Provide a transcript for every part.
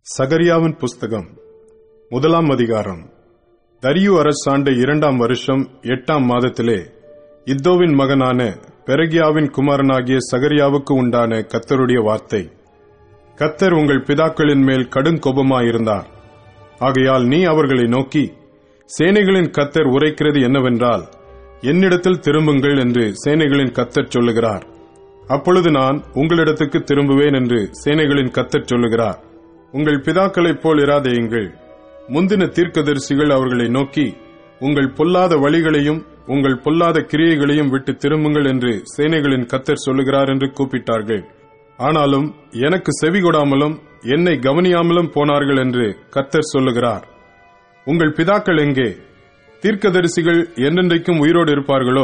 சகரியாவின் புஸ்தகம் முதலாம் அதிகாரம் தரியு அரசாண்ட இரண்டாம் வருஷம் எட்டாம் மாதத்திலே இத்தோவின் மகனான பெரகியாவின் குமாரனாகிய சகரியாவுக்கு உண்டான கத்தருடைய வார்த்தை கத்தர் உங்கள் பிதாக்களின் மேல் கடுங்கோபமாயிருந்தார் ஆகையால் நீ அவர்களை நோக்கி சேனைகளின் கத்தர் உரைக்கிறது என்னவென்றால் என்னிடத்தில் திரும்புங்கள் என்று சேனைகளின் கத்தர் சொல்லுகிறார் அப்பொழுது நான் உங்களிடத்துக்கு திரும்புவேன் என்று சேனைகளின் கத்தர் சொல்லுகிறார் உங்கள் பிதாக்களைப் போல் இராதேயுங்கள் முந்தின தீர்க்கதரிசிகள் அவர்களை நோக்கி உங்கள் பொல்லாத வழிகளையும் உங்கள் பொல்லாத கிரியைகளையும் விட்டு திரும்புங்கள் என்று சேனைகளின் கத்தர் சொல்லுகிறார் என்று கூப்பிட்டார்கள் ஆனாலும் எனக்கு செவி கொடாமலும் என்னை கவனியாமலும் போனார்கள் என்று கத்தர் சொல்லுகிறார் உங்கள் பிதாக்கள் எங்கே தீர்க்கதரிசிகள் என்றென்றைக்கும் உயிரோடு இருப்பார்களோ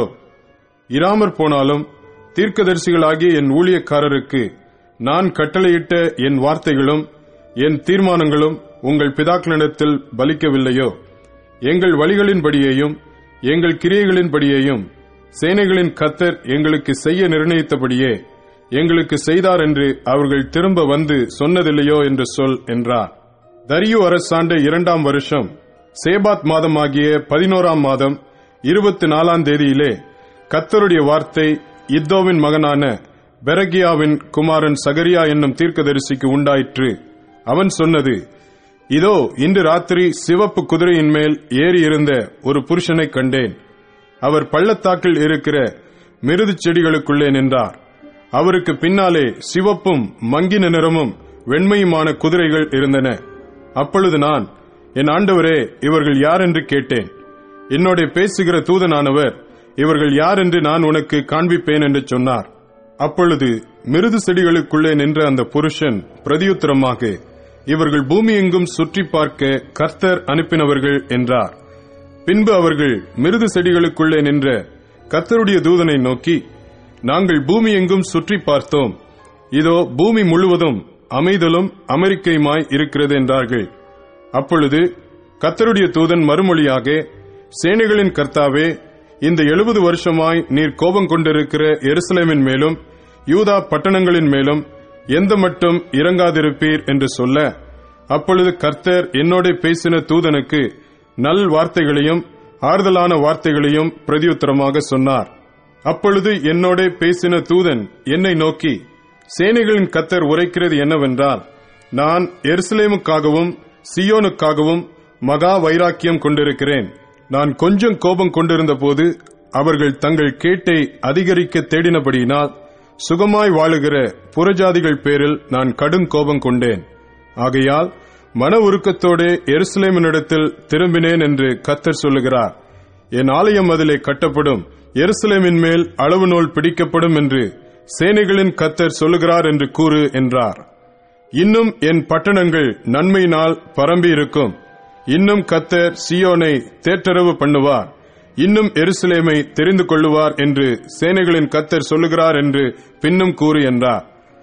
இராமற் போனாலும் தீர்க்கதரிசிகளாகிய என் ஊழியக்காரருக்கு நான் கட்டளையிட்ட என் வார்த்தைகளும் என் தீர்மானங்களும் உங்கள் பிதாக்களிடத்தில் பலிக்கவில்லையோ எங்கள் வழிகளின்படியேயும் எங்கள் கிரியைகளின்படியேயும் சேனைகளின் கத்தர் எங்களுக்கு செய்ய நிர்ணயித்தபடியே எங்களுக்கு செய்தார் என்று அவர்கள் திரும்ப வந்து சொன்னதில்லையோ என்று சொல் என்றார் தரியு அரசாண்ட இரண்டாம் வருஷம் சேபாத் மாதமாகிய பதினோராம் மாதம் இருபத்தி நாலாம் தேதியிலே கத்தருடைய வார்த்தை இத்தோவின் மகனான பெரகியாவின் குமாரன் சகரியா என்னும் தீர்க்கதரிசிக்கு உண்டாயிற்று அவன் சொன்னது இதோ இன்று ராத்திரி சிவப்பு குதிரையின் மேல் ஏறி இருந்த ஒரு புருஷனை கண்டேன் அவர் பள்ளத்தாக்கில் இருக்கிற மிருது செடிகளுக்குள்ளே நின்றார் அவருக்கு பின்னாலே சிவப்பும் மங்கின நிறமும் வெண்மையுமான குதிரைகள் இருந்தன அப்பொழுது நான் என் ஆண்டவரே இவர்கள் யார் என்று கேட்டேன் என்னோட பேசுகிற தூதனானவர் இவர்கள் யார் என்று நான் உனக்கு காண்பிப்பேன் என்று சொன்னார் அப்பொழுது மிருது செடிகளுக்குள்ளே நின்ற அந்த புருஷன் பிரதியுத்தரமாக இவர்கள் பூமி எங்கும் சுற்றி பார்க்க கர்த்தர் அனுப்பினவர்கள் என்றார் பின்பு அவர்கள் மிருது செடிகளுக்குள்ளே நின்ற கர்த்தருடைய தூதனை நோக்கி நாங்கள் பூமி எங்கும் சுற்றி பார்த்தோம் இதோ பூமி முழுவதும் அமைதலும் அமெரிக்கையுமாய் இருக்கிறது என்றார்கள் அப்பொழுது கர்த்தருடைய தூதன் மறுமொழியாக சேனைகளின் கர்த்தாவே இந்த எழுபது வருஷமாய் நீர் கோபம் கொண்டிருக்கிற எருசலேமின் மேலும் யூதா பட்டணங்களின் மேலும் எந்த மட்டும் இறங்காதிருப்பீர் என்று சொல்ல அப்பொழுது கர்த்தர் என்னோட பேசின தூதனுக்கு நல் வார்த்தைகளையும் ஆறுதலான வார்த்தைகளையும் பிரதியுத்தரமாக சொன்னார் அப்பொழுது என்னோட பேசின தூதன் என்னை நோக்கி சேனைகளின் கத்தர் உரைக்கிறது என்னவென்றால் நான் எருசலேமுக்காகவும் சியோனுக்காகவும் மகா வைராக்கியம் கொண்டிருக்கிறேன் நான் கொஞ்சம் கோபம் கொண்டிருந்த போது அவர்கள் தங்கள் கேட்டை அதிகரிக்க தேடினபடியினால் சுகமாய் வாழுகிற புறஜாதிகள் பேரில் நான் கடும் கோபம் கொண்டேன் ஆகையால் மன உருக்கத்தோடு எருசலேமினிடத்தில் திரும்பினேன் என்று கத்தர் சொல்லுகிறார் என் ஆலயம் அதிலே கட்டப்படும் எருசலேமின் மேல் அளவு நூல் பிடிக்கப்படும் என்று சேனைகளின் கத்தர் சொல்லுகிறார் என்று கூறு என்றார் இன்னும் என் பட்டணங்கள் நன்மையினால் பரம்பி இருக்கும் இன்னும் கத்தர் சியோனை தேற்றரவு பண்ணுவார் இன்னும் எருசலேமை தெரிந்து கொள்ளுவார் என்று சேனைகளின் கத்தர் சொல்லுகிறார் என்று பின்னும் கூறு என்றார்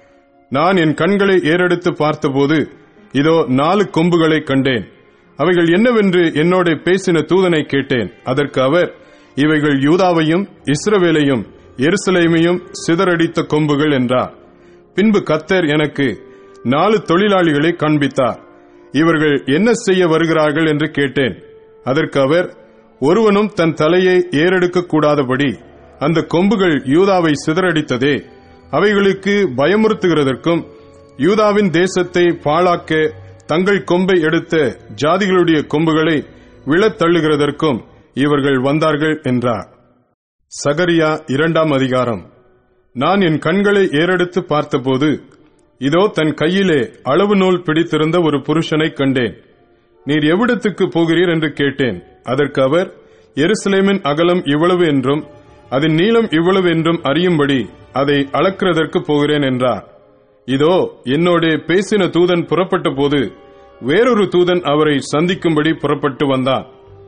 நான் என் கண்களை ஏறெடுத்து பார்த்தபோது இதோ நாலு கொம்புகளை கண்டேன் அவைகள் என்னவென்று என்னோட பேசின தூதனை கேட்டேன் அதற்கு அவர் இவைகள் யூதாவையும் இஸ்ரவேலையும் எருசலேமையும் சிதறடித்த கொம்புகள் என்றார் பின்பு கத்தர் எனக்கு நாலு தொழிலாளிகளை காண்பித்தார் இவர்கள் என்ன செய்ய வருகிறார்கள் என்று கேட்டேன் அதற்கு அவர் ஒருவனும் தன் தலையை ஏறெடுக்க கூடாதபடி அந்த கொம்புகள் யூதாவை சிதறடித்ததே அவைகளுக்கு பயமுறுத்துகிறதற்கும் யூதாவின் தேசத்தை பாழாக்க தங்கள் கொம்பை எடுத்த ஜாதிகளுடைய கொம்புகளை விழத் தள்ளுகிறதற்கும் இவர்கள் வந்தார்கள் என்றார் சகரியா இரண்டாம் அதிகாரம் நான் என் கண்களை ஏறெடுத்து பார்த்தபோது இதோ தன் கையிலே அளவு நூல் பிடித்திருந்த ஒரு புருஷனை கண்டேன் நீர் எவ்விடத்துக்கு போகிறீர் என்று கேட்டேன் அதற்கு அவர் எருசலேமின் அகலம் இவ்வளவு என்றும் அதன் நீளம் இவ்வளவு என்றும் அறியும்படி அதை அளக்கிறதற்கு போகிறேன் என்றார் இதோ என்னோட பேசின தூதன் புறப்பட்ட போது வேறொரு தூதன் அவரை சந்திக்கும்படி புறப்பட்டு வந்தான்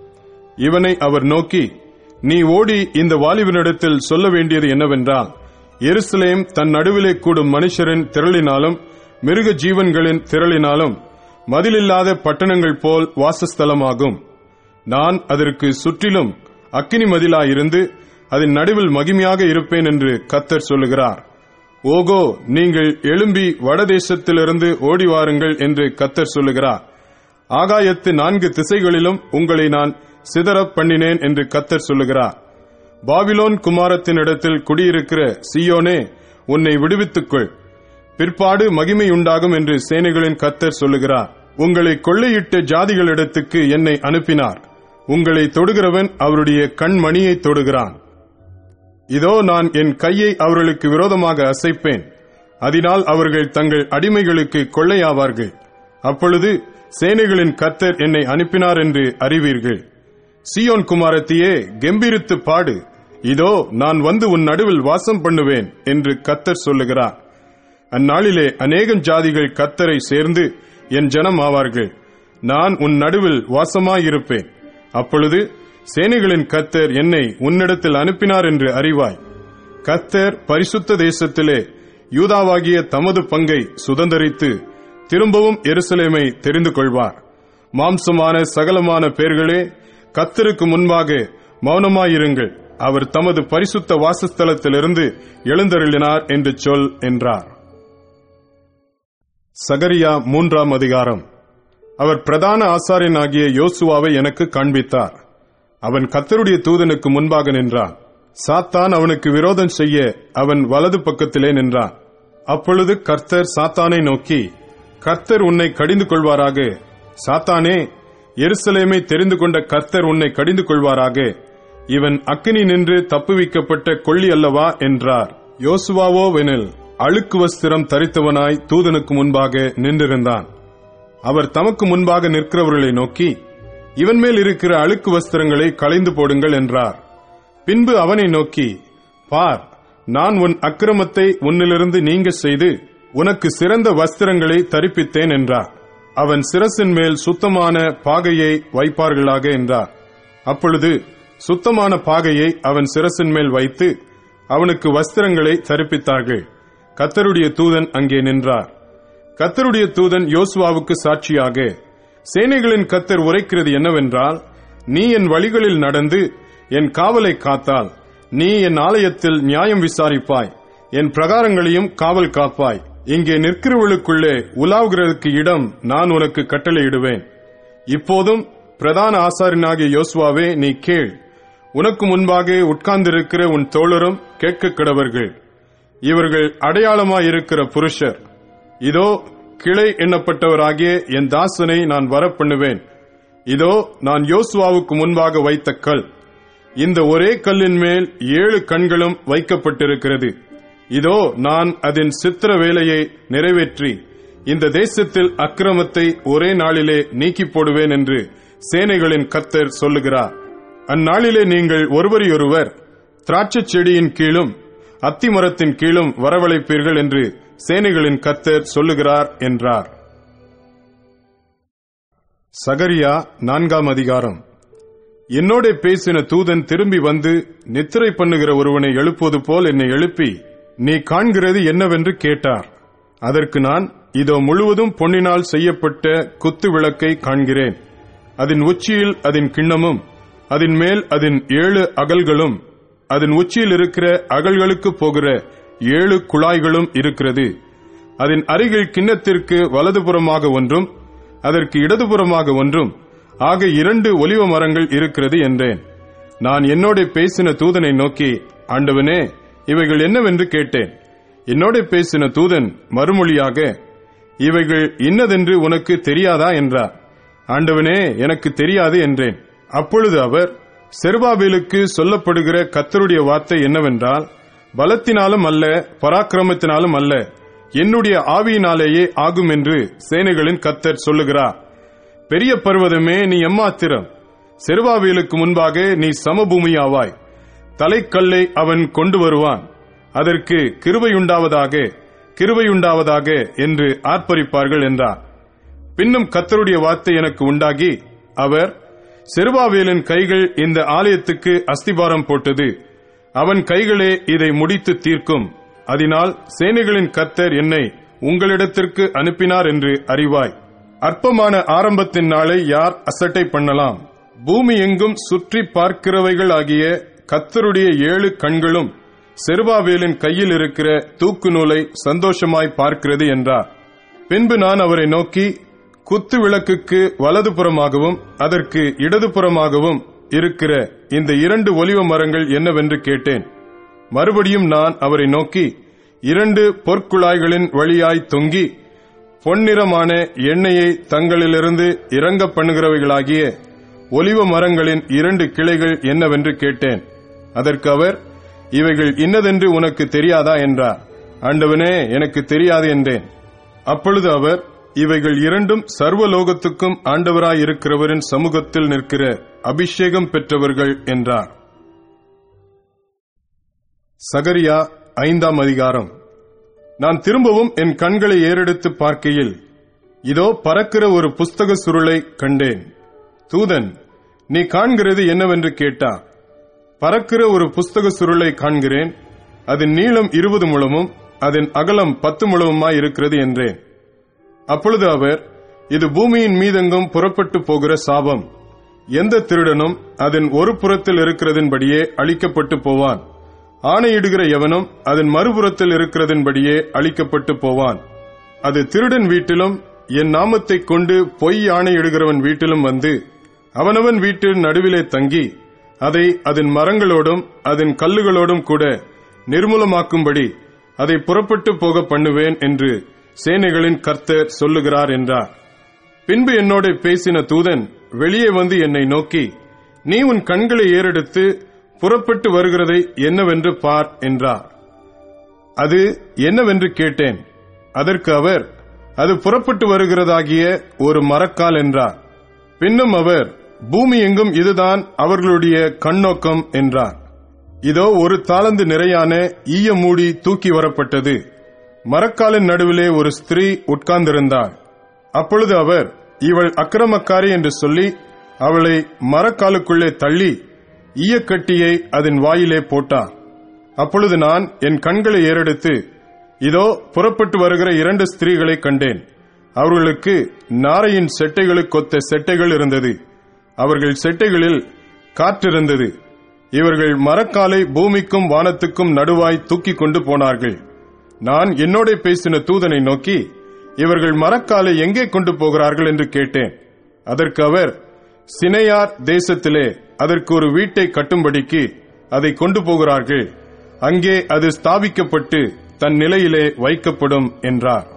இவனை அவர் நோக்கி நீ ஓடி இந்த வாலிபனிடத்தில் சொல்ல வேண்டியது என்னவென்றால் எருசலேம் தன் நடுவிலே கூடும் மனுஷரின் திரளினாலும் மிருக ஜீவன்களின் திரளினாலும் மதிலில்லாத பட்டணங்கள் போல் வாசஸ்தலமாகும் நான் அதற்கு சுற்றிலும் அக்கினி மதிலாயிருந்து அதன் நடுவில் மகிமையாக இருப்பேன் என்று கத்தர் சொல்லுகிறார் ஓகோ நீங்கள் எழும்பி வடதேசத்திலிருந்து ஓடி வாருங்கள் என்று கத்தர் சொல்லுகிறார் ஆகாயத்து நான்கு திசைகளிலும் உங்களை நான் சிதறப் பண்ணினேன் என்று கத்தர் சொல்லுகிறார் பாபிலோன் குமாரத்தினிடத்தில் குடியிருக்கிற சியோனே உன்னை விடுவித்துக்கொள் பிற்பாடு மகிமையுண்டாகும் என்று சேனைகளின் கத்தர் சொல்லுகிறார் உங்களை கொள்ளையிட்ட ஜாதிகளிடத்துக்கு என்னை அனுப்பினார் உங்களை தொடுகிறவன் அவருடைய கண்மணியை தொடுகிறான் இதோ நான் என் கையை அவர்களுக்கு விரோதமாக அசைப்பேன் அதனால் அவர்கள் தங்கள் அடிமைகளுக்கு கொள்ளையாவார்கள் அப்பொழுது சேனைகளின் கத்தர் என்னை அனுப்பினார் என்று அறிவீர்கள் சியோன் குமாரத்தியே கெம்பீரித்து பாடு இதோ நான் வந்து உன் நடுவில் வாசம் பண்ணுவேன் என்று கத்தர் சொல்லுகிறார் அந்நாளிலே அநேகம் ஜாதிகள் கத்தரை சேர்ந்து என் ஜனம் ஆவார்கள் நான் உன் நடுவில் வாசமாயிருப்பேன் அப்பொழுது சேனைகளின் கத்தர் என்னை உன்னிடத்தில் அனுப்பினார் என்று அறிவாய் கத்தர் பரிசுத்த தேசத்திலே யூதாவாகிய தமது பங்கை சுதந்தரித்து திரும்பவும் எருசலேமை தெரிந்து கொள்வார் மாம்சமான சகலமான பேர்களே கத்தருக்கு முன்பாக மௌனமாயிருங்கள் அவர் தமது பரிசுத்த வாசஸ்தலத்திலிருந்து எழுந்தருளினார் என்று சொல் என்றார் சகரியா மூன்றாம் அதிகாரம் அவர் பிரதான ஆசாரியன் ஆகிய யோசுவாவை எனக்கு காண்பித்தார் அவன் கத்தருடைய தூதனுக்கு முன்பாக நின்றான் சாத்தான் அவனுக்கு விரோதம் செய்ய அவன் வலது பக்கத்திலே நின்றான் அப்பொழுது கர்த்தர் சாத்தானை நோக்கி கர்த்தர் உன்னை கடிந்து கொள்வாராக சாத்தானே எருசலேமை தெரிந்து கொண்ட கர்த்தர் உன்னை கடிந்து கொள்வாராக இவன் அக்கினி நின்று தப்புவிக்கப்பட்ட கொள்ளி அல்லவா என்றார் யோசுவாவோ வெனில் அழுக்கு வஸ்திரம் தரித்தவனாய் தூதனுக்கு முன்பாக நின்றிருந்தான் அவர் தமக்கு முன்பாக நிற்கிறவர்களை நோக்கி இவன் மேல் இருக்கிற அழுக்கு வஸ்திரங்களை களைந்து போடுங்கள் என்றார் பின்பு அவனை நோக்கி பார் நான் உன் அக்கிரமத்தை உன்னிலிருந்து நீங்க செய்து உனக்கு சிறந்த வஸ்திரங்களை தரிப்பித்தேன் என்றார் அவன் சிரசின் மேல் சுத்தமான பாகையை வைப்பார்களாக என்றார் அப்பொழுது சுத்தமான பாகையை அவன் சிரசின் மேல் வைத்து அவனுக்கு வஸ்திரங்களை தரிப்பித்தார்கள் கத்தருடைய தூதன் அங்கே நின்றார் கத்தருடைய தூதன் யோசுவாவுக்கு சாட்சியாக சேனைகளின் கத்தர் உரைக்கிறது என்னவென்றால் நீ என் வழிகளில் நடந்து என் காவலை காத்தால் நீ என் ஆலயத்தில் நியாயம் விசாரிப்பாய் என் பிரகாரங்களையும் காவல் காப்பாய் இங்கே நிற்கிறவர்களுக்குள்ளே உலாவுகிறதுக்கு இடம் நான் உனக்கு கட்டளையிடுவேன் இப்போதும் பிரதான ஆசாரியனாகிய யோசுவாவே நீ கேள் உனக்கு முன்பாக உட்கார்ந்திருக்கிற உன் தோழரும் கேட்க கிடவர்கள் இவர்கள் அடையாளமாயிருக்கிற புருஷர் இதோ கிளை எண்ணப்பட்டவராகிய என் தாசனை நான் வரப்பண்ணுவேன் இதோ நான் யோசுவாவுக்கு முன்பாக வைத்த கல் இந்த ஒரே கல்லின் மேல் ஏழு கண்களும் வைக்கப்பட்டிருக்கிறது இதோ நான் அதன் சித்திர வேலையை நிறைவேற்றி இந்த தேசத்தில் அக்கிரமத்தை ஒரே நாளிலே நீக்கி போடுவேன் என்று சேனைகளின் கத்தர் சொல்லுகிறார் அந்நாளிலே நீங்கள் ஒருவரையொருவர் திராட்சைச் செடியின் கீழும் அத்திமரத்தின் கீழும் வரவழைப்பீர்கள் என்று சேனைகளின் கத்தர் சொல்லுகிறார் என்றார் சகரியா நான்காம் அதிகாரம் என்னோட பேசின தூதன் திரும்பி வந்து நித்திரை பண்ணுகிற ஒருவனை எழுப்புவது போல் என்னை எழுப்பி நீ காண்கிறது என்னவென்று கேட்டார் அதற்கு நான் இதோ முழுவதும் பொன்னினால் செய்யப்பட்ட குத்து விளக்கை காண்கிறேன் அதன் உச்சியில் அதன் கிண்ணமும் அதன் மேல் அதன் ஏழு அகல்களும் அதன் உச்சியில் இருக்கிற அகல்களுக்கு போகிற ஏழு குழாய்களும் இருக்கிறது அதன் அருகில் கிண்ணத்திற்கு வலதுபுறமாக ஒன்றும் அதற்கு இடதுபுறமாக ஒன்றும் ஆக இரண்டு ஒலிவ மரங்கள் இருக்கிறது என்றேன் நான் என்னோட பேசின தூதனை நோக்கி ஆண்டவனே இவைகள் என்னவென்று கேட்டேன் என்னோட பேசின தூதன் மறுமொழியாக இவைகள் இன்னதென்று உனக்கு தெரியாதா என்றார் ஆண்டவனே எனக்கு தெரியாது என்றேன் அப்பொழுது அவர் செருபாபேலுக்கு சொல்லப்படுகிற கத்தருடைய வார்த்தை என்னவென்றால் பலத்தினாலும் அல்ல பராக்கிரமத்தினாலும் அல்ல என்னுடைய ஆவியினாலேயே ஆகும் என்று சேனைகளின் கத்தர் சொல்லுகிறார் பெரிய பர்வதமே நீ எம்மாத்திரம் செருபாவேலுக்கு முன்பாக நீ சமபூமியாவாய் தலைக்கல்லை அவன் கொண்டு வருவான் அதற்கு கிருபையுண்டாவதாக கிருபையுண்டாவதாக என்று ஆர்ப்பரிப்பார்கள் என்றார் பின்னும் கத்தருடைய வார்த்தை எனக்கு உண்டாகி அவர் செருபாவேலின் கைகள் இந்த ஆலயத்துக்கு அஸ்திபாரம் போட்டது அவன் கைகளே இதை முடித்து தீர்க்கும் அதனால் சேனைகளின் கத்தர் என்னை உங்களிடத்திற்கு அனுப்பினார் என்று அறிவாய் அற்பமான ஆரம்பத்தின் நாளை யார் அசட்டை பண்ணலாம் பூமி எங்கும் சுற்றி பார்க்கிறவைகள் ஆகிய கத்தருடைய ஏழு கண்களும் செருபாவேலின் கையில் இருக்கிற தூக்கு நூலை சந்தோஷமாய் பார்க்கிறது என்றார் பின்பு நான் அவரை நோக்கி குத்து விளக்குக்கு வலதுபுறமாகவும் அதற்கு இடதுபுறமாகவும் இருக்கிற இந்த இரண்டு ஒலிவ மரங்கள் என்னவென்று கேட்டேன் மறுபடியும் நான் அவரை நோக்கி இரண்டு பொற்குழாய்களின் வழியாய் தொங்கி பொன்னிறமான எண்ணெயை தங்களிலிருந்து இறங்க பண்ணுகிறவைகளாகிய ஒலிவ மரங்களின் இரண்டு கிளைகள் என்னவென்று கேட்டேன் அதற்கு அவர் இவைகள் இன்னதென்று உனக்கு தெரியாதா என்றார் ஆண்டவனே எனக்கு தெரியாது என்றேன் அப்பொழுது அவர் இவைகள் இரண்டும் சர்வலோகத்துக்கும் ஆண்டவராய் இருக்கிறவரின் சமூகத்தில் நிற்கிற அபிஷேகம் பெற்றவர்கள் என்றார் சகரியா ஐந்தாம் அதிகாரம் நான் திரும்பவும் என் கண்களை ஏறெடுத்து பார்க்கையில் இதோ பறக்கிற ஒரு புஸ்தக சுருளை கண்டேன் தூதன் நீ காண்கிறது என்னவென்று கேட்டார் பறக்கிற ஒரு புஸ்தக சுருளை காண்கிறேன் அதன் நீளம் இருபது முழமும் அதன் அகலம் பத்து முழமுமாய் இருக்கிறது என்றேன் அப்பொழுது அவர் இது பூமியின் மீதெங்கும் புறப்பட்டு போகிற சாபம் எந்த திருடனும் அதன் ஒரு புறத்தில் இருக்கிறதின்படியே அழிக்கப்பட்டு போவான் ஆணையிடுகிற எவனும் அதன் மறுபுறத்தில் இருக்கிறதின்படியே அழிக்கப்பட்டு போவான் அது திருடன் வீட்டிலும் என் நாமத்தைக் கொண்டு பொய் ஆணையிடுகிறவன் வீட்டிலும் வந்து அவனவன் வீட்டின் நடுவிலே தங்கி அதை அதன் மரங்களோடும் அதன் கல்லுகளோடும் கூட நிர்மூலமாக்கும்படி அதை புறப்பட்டு போக பண்ணுவேன் என்று சேனைகளின் கர்த்தர் சொல்லுகிறார் என்றார் பின்பு என்னோட பேசின தூதன் வெளியே வந்து என்னை நோக்கி நீ உன் கண்களை ஏறெடுத்து புறப்பட்டு வருகிறதை என்னவென்று பார் என்றார் அது என்னவென்று கேட்டேன் அதற்கு அவர் அது புறப்பட்டு வருகிறதாகிய ஒரு மரக்கால் என்றார் பின்னும் அவர் பூமி எங்கும் இதுதான் அவர்களுடைய கண்ணோக்கம் என்றார் இதோ ஒரு தாளந்து நிறையான ஈய மூடி தூக்கி வரப்பட்டது மரக்காலின் நடுவிலே ஒரு ஸ்திரீ உட்கார்ந்திருந்தாள் அப்பொழுது அவர் இவள் அக்கிரமக்காரி என்று சொல்லி அவளை மரக்காலுக்குள்ளே தள்ளி ஈயக்கட்டியை அதன் வாயிலே போட்டார் அப்பொழுது நான் என் கண்களை ஏறெடுத்து இதோ புறப்பட்டு வருகிற இரண்டு ஸ்திரீகளை கண்டேன் அவர்களுக்கு நாரையின் செட்டைகளுக்கொத்த செட்டைகள் இருந்தது அவர்கள் செட்டைகளில் காற்றிருந்தது இவர்கள் மரக்காலை பூமிக்கும் வானத்துக்கும் நடுவாய் தூக்கிக் கொண்டு போனார்கள் நான் என்னோட பேசின தூதனை நோக்கி இவர்கள் மரக்காலை எங்கே கொண்டு போகிறார்கள் என்று கேட்டேன் அதற்கு அவர் சினையார் தேசத்திலே அதற்கு ஒரு வீட்டை கட்டும்படிக்கு அதை கொண்டு போகிறார்கள் அங்கே அது ஸ்தாபிக்கப்பட்டு தன் நிலையிலே வைக்கப்படும் என்றார்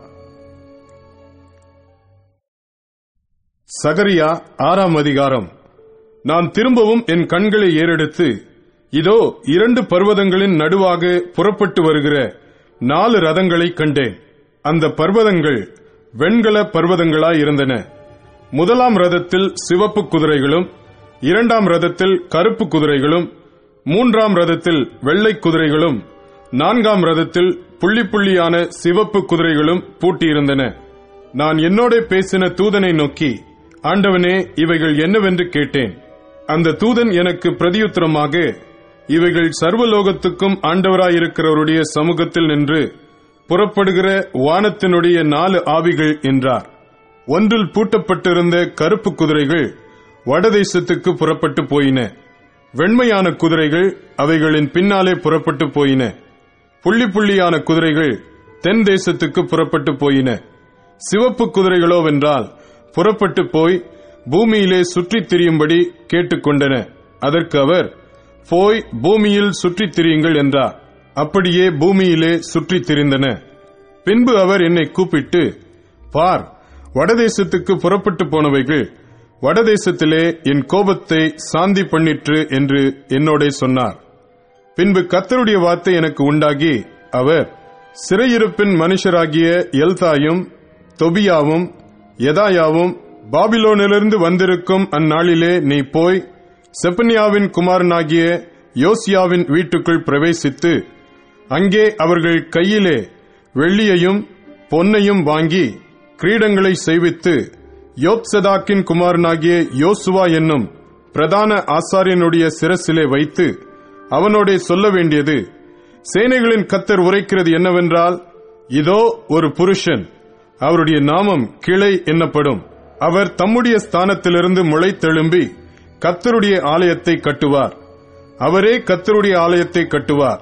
சகரியா ஆறாம் அதிகாரம் நான் திரும்பவும் என் கண்களை ஏறெடுத்து இதோ இரண்டு பர்வதங்களின் நடுவாக புறப்பட்டு வருகிற நாலு ரதங்களை கண்டேன் அந்த பர்வதங்கள் வெண்கல பர்வதங்களாய் இருந்தன முதலாம் ரதத்தில் சிவப்பு குதிரைகளும் இரண்டாம் ரதத்தில் கருப்பு குதிரைகளும் மூன்றாம் ரதத்தில் வெள்ளை குதிரைகளும் நான்காம் ரதத்தில் புள்ளி புள்ளியான சிவப்பு குதிரைகளும் பூட்டியிருந்தன நான் என்னோட பேசின தூதனை நோக்கி ஆண்டவனே இவைகள் என்னவென்று கேட்டேன் அந்த தூதன் எனக்கு பிரதியுத்தரமாக இவைகள் சர்வலோகத்துக்கும் ஆண்டவராயிருக்கிறவருடைய சமூகத்தில் நின்று புறப்படுகிற வானத்தினுடைய நாலு ஆவிகள் என்றார் ஒன்றில் பூட்டப்பட்டிருந்த கருப்பு குதிரைகள் வடதேசத்துக்கு புறப்பட்டு போயின வெண்மையான குதிரைகள் அவைகளின் பின்னாலே புறப்பட்டு போயின புள்ளி புள்ளியான குதிரைகள் தென் தேசத்துக்கு புறப்பட்டு போயின சிவப்பு குதிரைகளோவென்றால் புறப்பட்டு போய் பூமியிலே சுற்றித் திரியும்படி கேட்டுக்கொண்டன அதற்கு அவர் போய் பூமியில் சுற்றித் திரியுங்கள் என்றார் அப்படியே பூமியிலே சுற்றித் திரிந்தன பின்பு அவர் என்னை கூப்பிட்டு பார் வடதேசத்துக்கு புறப்பட்டு போனவைகள் வடதேசத்திலே என் கோபத்தை சாந்தி பண்ணிற்று என்று என்னோட சொன்னார் பின்பு கத்தருடைய வார்த்தை எனக்கு உண்டாகி அவர் சிறையிருப்பின் மனுஷராகிய எல்தாயும் தொபியாவும் எதாயாவும் பாபிலோனிலிருந்து வந்திருக்கும் அந்நாளிலே நீ போய் செப்பனியாவின் குமாரனாகிய யோசியாவின் வீட்டுக்குள் பிரவேசித்து அங்கே அவர்கள் கையிலே வெள்ளியையும் பொன்னையும் வாங்கி கிரீடங்களை செய்வித்து யோத்சதாக்கின் குமாரனாகிய யோசுவா என்னும் பிரதான ஆசாரியனுடைய சிரசிலே வைத்து அவனோடே சொல்ல வேண்டியது சேனைகளின் கத்தர் உரைக்கிறது என்னவென்றால் இதோ ஒரு புருஷன் அவருடைய நாமம் கிளை என்னப்படும் அவர் தம்முடைய ஸ்தானத்திலிருந்து முளைத்தெழும்பி கத்தருடைய ஆலயத்தை கட்டுவார் அவரே கத்தருடைய ஆலயத்தை கட்டுவார்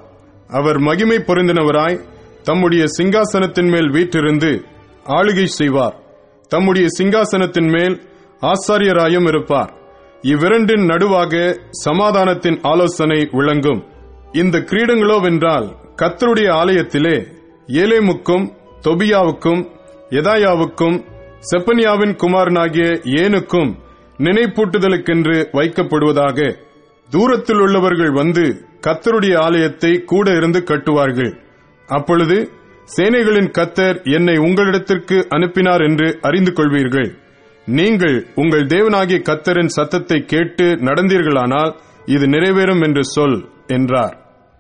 அவர் மகிமை பொருந்தினவராய் தம்முடைய சிங்காசனத்தின் மேல் வீற்றிருந்து ஆளுகை செய்வார் தம்முடைய சிங்காசனத்தின் மேல் ஆசாரியராயும் இருப்பார் இவ்விரண்டின் நடுவாக சமாதானத்தின் ஆலோசனை விளங்கும் இந்த கிரீடங்களோவென்றால் கத்தருடைய ஆலயத்திலே ஏலேமுக்கும் தொபியாவுக்கும் எதாயாவுக்கும் செப்பனியாவின் குமாரனாகிய ஏனுக்கும் நினைப்பூட்டுதலுக்கென்று வைக்கப்படுவதாக தூரத்தில் உள்ளவர்கள் வந்து கத்தருடைய ஆலயத்தை கூட இருந்து கட்டுவார்கள் அப்பொழுது சேனைகளின் கத்தர் என்னை உங்களிடத்திற்கு அனுப்பினார் என்று அறிந்து கொள்வீர்கள் நீங்கள் உங்கள் தேவனாகிய கத்தரின் சத்தத்தை கேட்டு நடந்தீர்களானால் இது நிறைவேறும் என்று சொல் என்றார்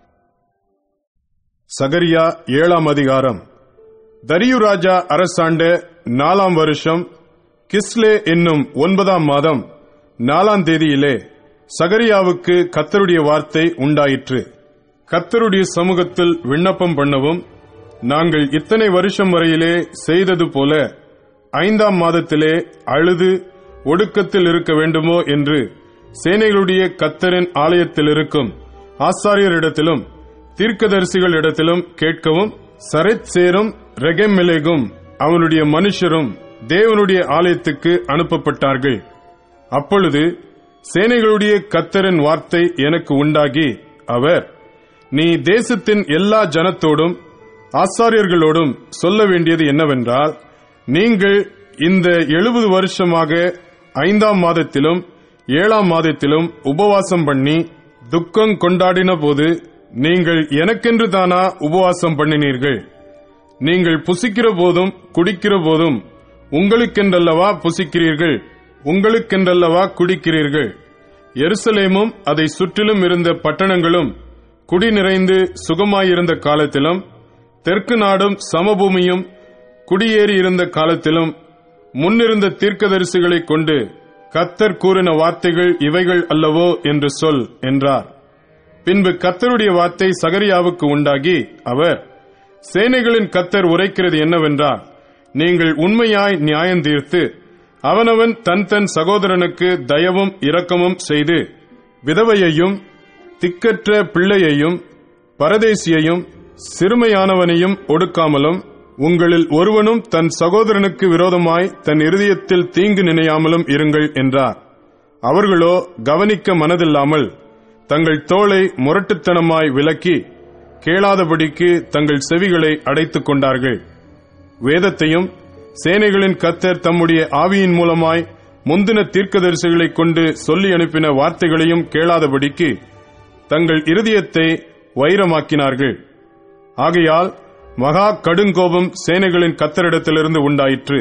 சகரியா ஏழாம் அதிகாரம் தரியு ராஜா அரசாண்ட நாலாம் வருஷம் கிஸ்லே என்னும் ஒன்பதாம் மாதம் நாலாம் தேதியிலே சகரியாவுக்கு கத்தருடைய வார்த்தை உண்டாயிற்று கத்தருடைய சமூகத்தில் விண்ணப்பம் பண்ணவும் நாங்கள் இத்தனை வருஷம் வரையிலே செய்தது போல ஐந்தாம் மாதத்திலே அழுது ஒடுக்கத்தில் இருக்க வேண்டுமோ என்று சேனைகளுடைய கத்தரின் ஆலயத்தில் இருக்கும் ஆசாரியரிடத்திலும் தீர்க்கதரிசிகளிடத்திலும் கேட்கவும் சரத் சேரும் ரெகெம்மெலேகும் அவனுடைய மனுஷரும் தேவனுடைய ஆலயத்துக்கு அனுப்பப்பட்டார்கள் அப்பொழுது சேனைகளுடைய கத்தரின் வார்த்தை எனக்கு உண்டாகி அவர் நீ தேசத்தின் எல்லா ஜனத்தோடும் ஆசாரியர்களோடும் சொல்ல வேண்டியது என்னவென்றால் நீங்கள் இந்த எழுபது வருஷமாக ஐந்தாம் மாதத்திலும் ஏழாம் மாதத்திலும் உபவாசம் பண்ணி துக்கம் கொண்டாடின போது நீங்கள் எனக்கென்று தானா உபவாசம் பண்ணினீர்கள் நீங்கள் புசிக்கிற போதும் குடிக்கிற போதும் உங்களுக்கென்றல்லவா புசிக்கிறீர்கள் உங்களுக்கென்றல்லவா குடிக்கிறீர்கள் எருசலேமும் அதை சுற்றிலும் இருந்த பட்டணங்களும் குடி நிறைந்து சுகமாயிருந்த காலத்திலும் தெற்கு நாடும் சமபூமியும் குடியேறி இருந்த காலத்திலும் முன்னிருந்த தீர்க்கதரிசிகளைக் கொண்டு கத்தர் கூறின வார்த்தைகள் இவைகள் அல்லவோ என்று சொல் என்றார் பின்பு கத்தருடைய வார்த்தை சகரியாவுக்கு உண்டாகி அவர் சேனைகளின் கத்தர் உரைக்கிறது என்னவென்றால் நீங்கள் உண்மையாய் நியாயம் தீர்த்து அவனவன் தன் தன் சகோதரனுக்கு தயவும் இரக்கமும் செய்து விதவையையும் திக்கற்ற பிள்ளையையும் பரதேசியையும் சிறுமையானவனையும் ஒடுக்காமலும் உங்களில் ஒருவனும் தன் சகோதரனுக்கு விரோதமாய் தன் இருதயத்தில் தீங்கு நினையாமலும் இருங்கள் என்றார் அவர்களோ கவனிக்க மனதில்லாமல் தங்கள் தோளை முரட்டுத்தனமாய் விலக்கி கேளாதபடிக்கு தங்கள் செவிகளை அடைத்துக் கொண்டார்கள் வேதத்தையும் சேனைகளின் கத்தர் தம்முடைய ஆவியின் மூலமாய் முந்தின தீர்க்கதரிசிகளைக் கொண்டு சொல்லி அனுப்பின வார்த்தைகளையும் கேளாதபடிக்கு தங்கள் இருதயத்தை வைரமாக்கினார்கள் ஆகையால் மகா கடுங்கோபம் சேனைகளின் கத்தரிடத்திலிருந்து உண்டாயிற்று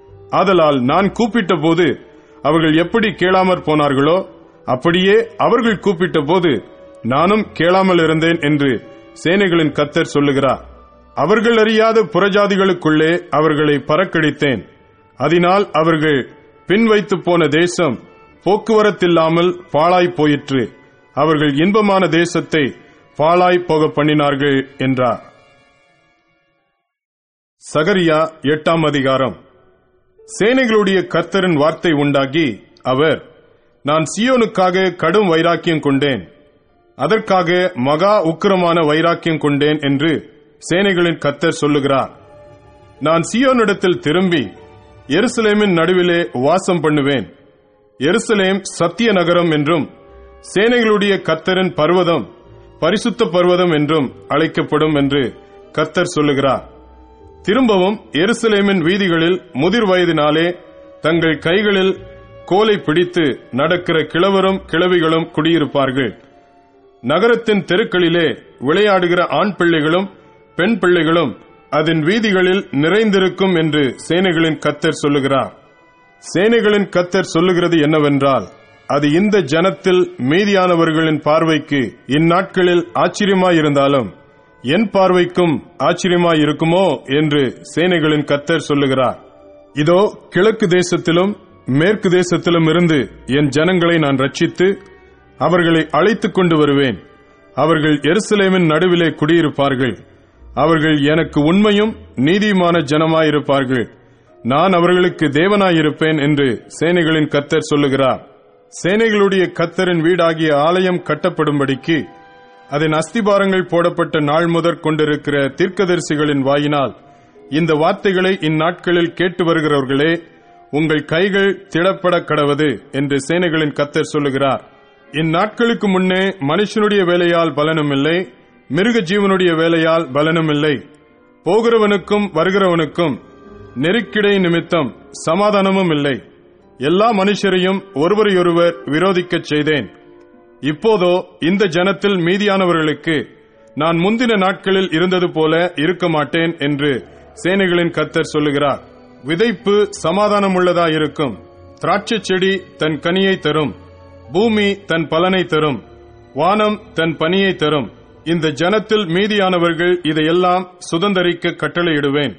ஆதலால் நான் கூப்பிட்ட போது அவர்கள் எப்படி கேளாமற் போனார்களோ அப்படியே அவர்கள் கூப்பிட்ட போது நானும் கேளாமல் இருந்தேன் என்று சேனைகளின் கத்தர் சொல்லுகிறார் அவர்கள் அறியாத புறஜாதிகளுக்குள்ளே அவர்களை பறக்கடித்தேன் அதனால் அவர்கள் பின் வைத்து போன தேசம் போக்குவரத்தில்லாமல் பாழாய் போயிற்று அவர்கள் இன்பமான தேசத்தை பாழாய் போக பண்ணினார்கள் என்றார் சகரியா எட்டாம் அதிகாரம் சேனைகளுடைய கர்த்தரின் வார்த்தை உண்டாகி அவர் நான் சியோனுக்காக கடும் வைராக்கியம் கொண்டேன் அதற்காக மகா உக்கிரமான வைராக்கியம் கொண்டேன் என்று சேனைகளின் கத்தர் சொல்லுகிறார் நான் சியோனிடத்தில் திரும்பி எருசலேமின் நடுவிலே வாசம் பண்ணுவேன் எருசலேம் சத்திய நகரம் என்றும் சேனைகளுடைய கத்தரின் பர்வதம் பரிசுத்த பர்வதம் என்றும் அழைக்கப்படும் என்று கத்தர் சொல்லுகிறார் திரும்பவும் எருசலேமின் வீதிகளில் முதிர் வயதினாலே தங்கள் கைகளில் கோலை பிடித்து நடக்கிற கிழவரும் கிழவிகளும் குடியிருப்பார்கள் நகரத்தின் தெருக்களிலே விளையாடுகிற ஆண் பிள்ளைகளும் பெண் பிள்ளைகளும் அதன் வீதிகளில் நிறைந்திருக்கும் என்று சேனைகளின் கத்தர் சொல்லுகிறார் சேனைகளின் கத்தர் சொல்லுகிறது என்னவென்றால் அது இந்த ஜனத்தில் மீதியானவர்களின் பார்வைக்கு இந்நாட்களில் ஆச்சரியமாயிருந்தாலும் என் பார்வைக்கும் ஆச்சரியமாயிருக்குமோ என்று சேனைகளின் கத்தர் சொல்லுகிறார் இதோ கிழக்கு தேசத்திலும் மேற்கு தேசத்திலும் இருந்து என் ஜனங்களை நான் ரட்சித்து அவர்களை அழைத்துக் கொண்டு வருவேன் அவர்கள் எருசலேமின் நடுவிலே குடியிருப்பார்கள் அவர்கள் எனக்கு உண்மையும் நீதியுமான ஜனமாயிருப்பார்கள் நான் அவர்களுக்கு தேவனாயிருப்பேன் என்று சேனைகளின் கத்தர் சொல்லுகிறார் சேனைகளுடைய கத்தரின் வீடாகிய ஆலயம் கட்டப்படும்படிக்கு அதன் அஸ்திபாரங்கள் போடப்பட்ட நாள் முதற் கொண்டிருக்கிற தீர்க்கதரிசிகளின் வாயினால் இந்த வார்த்தைகளை இந்நாட்களில் கேட்டு வருகிறவர்களே உங்கள் கைகள் திடப்பட கடவது என்று சேனைகளின் கத்தர் சொல்லுகிறார் இந்நாட்களுக்கு முன்னே மனுஷனுடைய வேலையால் பலனும் இல்லை மிருக ஜீவனுடைய வேலையால் பலனும் இல்லை போகிறவனுக்கும் வருகிறவனுக்கும் நெருக்கிடை நிமித்தம் சமாதானமும் இல்லை எல்லா மனுஷரையும் ஒருவரையொருவர் விரோதிக்கச் செய்தேன் இப்போதோ இந்த ஜனத்தில் மீதியானவர்களுக்கு நான் முந்தின நாட்களில் இருந்தது போல இருக்க மாட்டேன் என்று சேனைகளின் கத்தர் சொல்லுகிறார் விதைப்பு சமாதானமுள்ளதாயிருக்கும் திராட்சை செடி தன் கனியை தரும் பூமி தன் பலனை தரும் வானம் தன் பனியை தரும் இந்த ஜனத்தில் மீதியானவர்கள் இதையெல்லாம் சுதந்தரிக்க கட்டளையிடுவேன்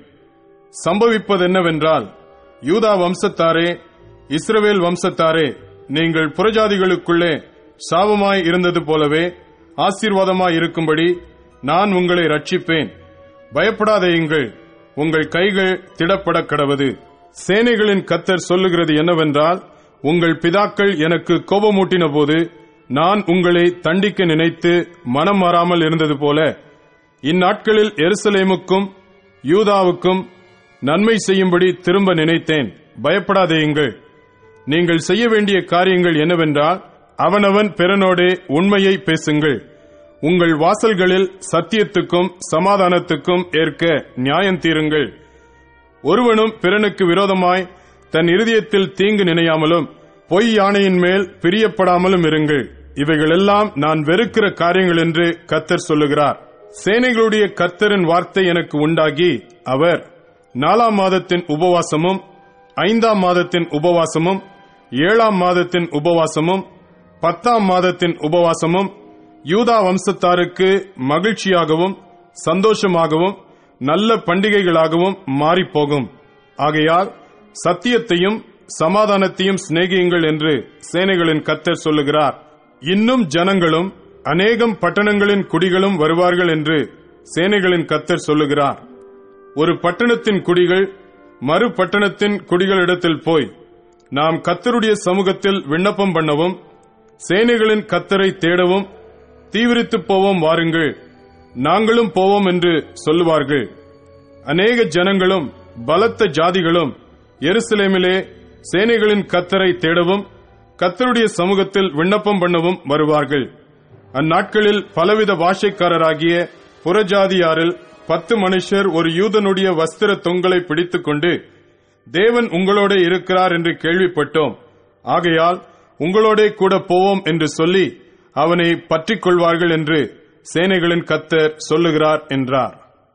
சம்பவிப்பதென்னவென்றால் யூதா வம்சத்தாரே இஸ்ரவேல் வம்சத்தாரே நீங்கள் புறஜாதிகளுக்குள்ளே சாபமாய் இருந்தது போலவே ஆசீர்வாதமாய் இருக்கும்படி நான் உங்களை ரட்சிப்பேன் பயப்படாதேயுங்கள் உங்கள் கைகள் திடப்பட கடவது சேனைகளின் கத்தர் சொல்லுகிறது என்னவென்றால் உங்கள் பிதாக்கள் எனக்கு கோபமூட்டின போது நான் உங்களை தண்டிக்க நினைத்து மனம் மாறாமல் இருந்தது போல இந்நாட்களில் எருசலேமுக்கும் யூதாவுக்கும் நன்மை செய்யும்படி திரும்ப நினைத்தேன் பயப்படாதேயுங்கள் நீங்கள் செய்ய வேண்டிய காரியங்கள் என்னவென்றால் அவனவன் பிறனோடே உண்மையை பேசுங்கள் உங்கள் வாசல்களில் சத்தியத்துக்கும் சமாதானத்துக்கும் ஏற்க நியாயம் தீருங்கள் ஒருவனும் பிறனுக்கு விரோதமாய் தன் இருதயத்தில் தீங்கு நினையாமலும் பொய் யானையின் மேல் பிரியப்படாமலும் இருங்கள் இவைகளெல்லாம் நான் வெறுக்கிற காரியங்கள் என்று கத்தர் சொல்லுகிறார் சேனைகளுடைய கத்தரின் வார்த்தை எனக்கு உண்டாகி அவர் நாலாம் மாதத்தின் உபவாசமும் ஐந்தாம் மாதத்தின் உபவாசமும் ஏழாம் மாதத்தின் உபவாசமும் பத்தாம் மாதத்தின் உபவாசமும் யூதா வம்சத்தாருக்கு மகிழ்ச்சியாகவும் சந்தோஷமாகவும் நல்ல பண்டிகைகளாகவும் மாறிப்போகும் ஆகையால் சத்தியத்தையும் சமாதானத்தையும் சிநேகியுங்கள் என்று சேனைகளின் கத்தர் சொல்லுகிறார் இன்னும் ஜனங்களும் அநேகம் பட்டணங்களின் குடிகளும் வருவார்கள் என்று சேனைகளின் கத்தர் சொல்லுகிறார் ஒரு பட்டணத்தின் குடிகள் மறு பட்டணத்தின் குடிகளிடத்தில் போய் நாம் கத்தருடைய சமூகத்தில் விண்ணப்பம் பண்ணவும் சேனைகளின் கத்தரை தேடவும் தீவிரித்துப் போவோம் வாருங்கள் நாங்களும் போவோம் என்று சொல்லுவார்கள் அநேக ஜனங்களும் பலத்த ஜாதிகளும் எருசலேமிலே சேனைகளின் கத்தரை தேடவும் கத்தருடைய சமூகத்தில் விண்ணப்பம் பண்ணவும் வருவார்கள் அந்நாட்களில் பலவித பாஷைக்காரராகிய புறஜாதியாரில் பத்து மனுஷர் ஒரு யூதனுடைய வஸ்திர தொங்கலை பிடித்துக்கொண்டு தேவன் உங்களோட இருக்கிறார் என்று கேள்விப்பட்டோம் ஆகையால் உங்களோடே கூட போவோம் என்று சொல்லி அவனை பற்றிக் கொள்வார்கள் என்று சேனைகளின் கத்தர் சொல்லுகிறார் என்றார்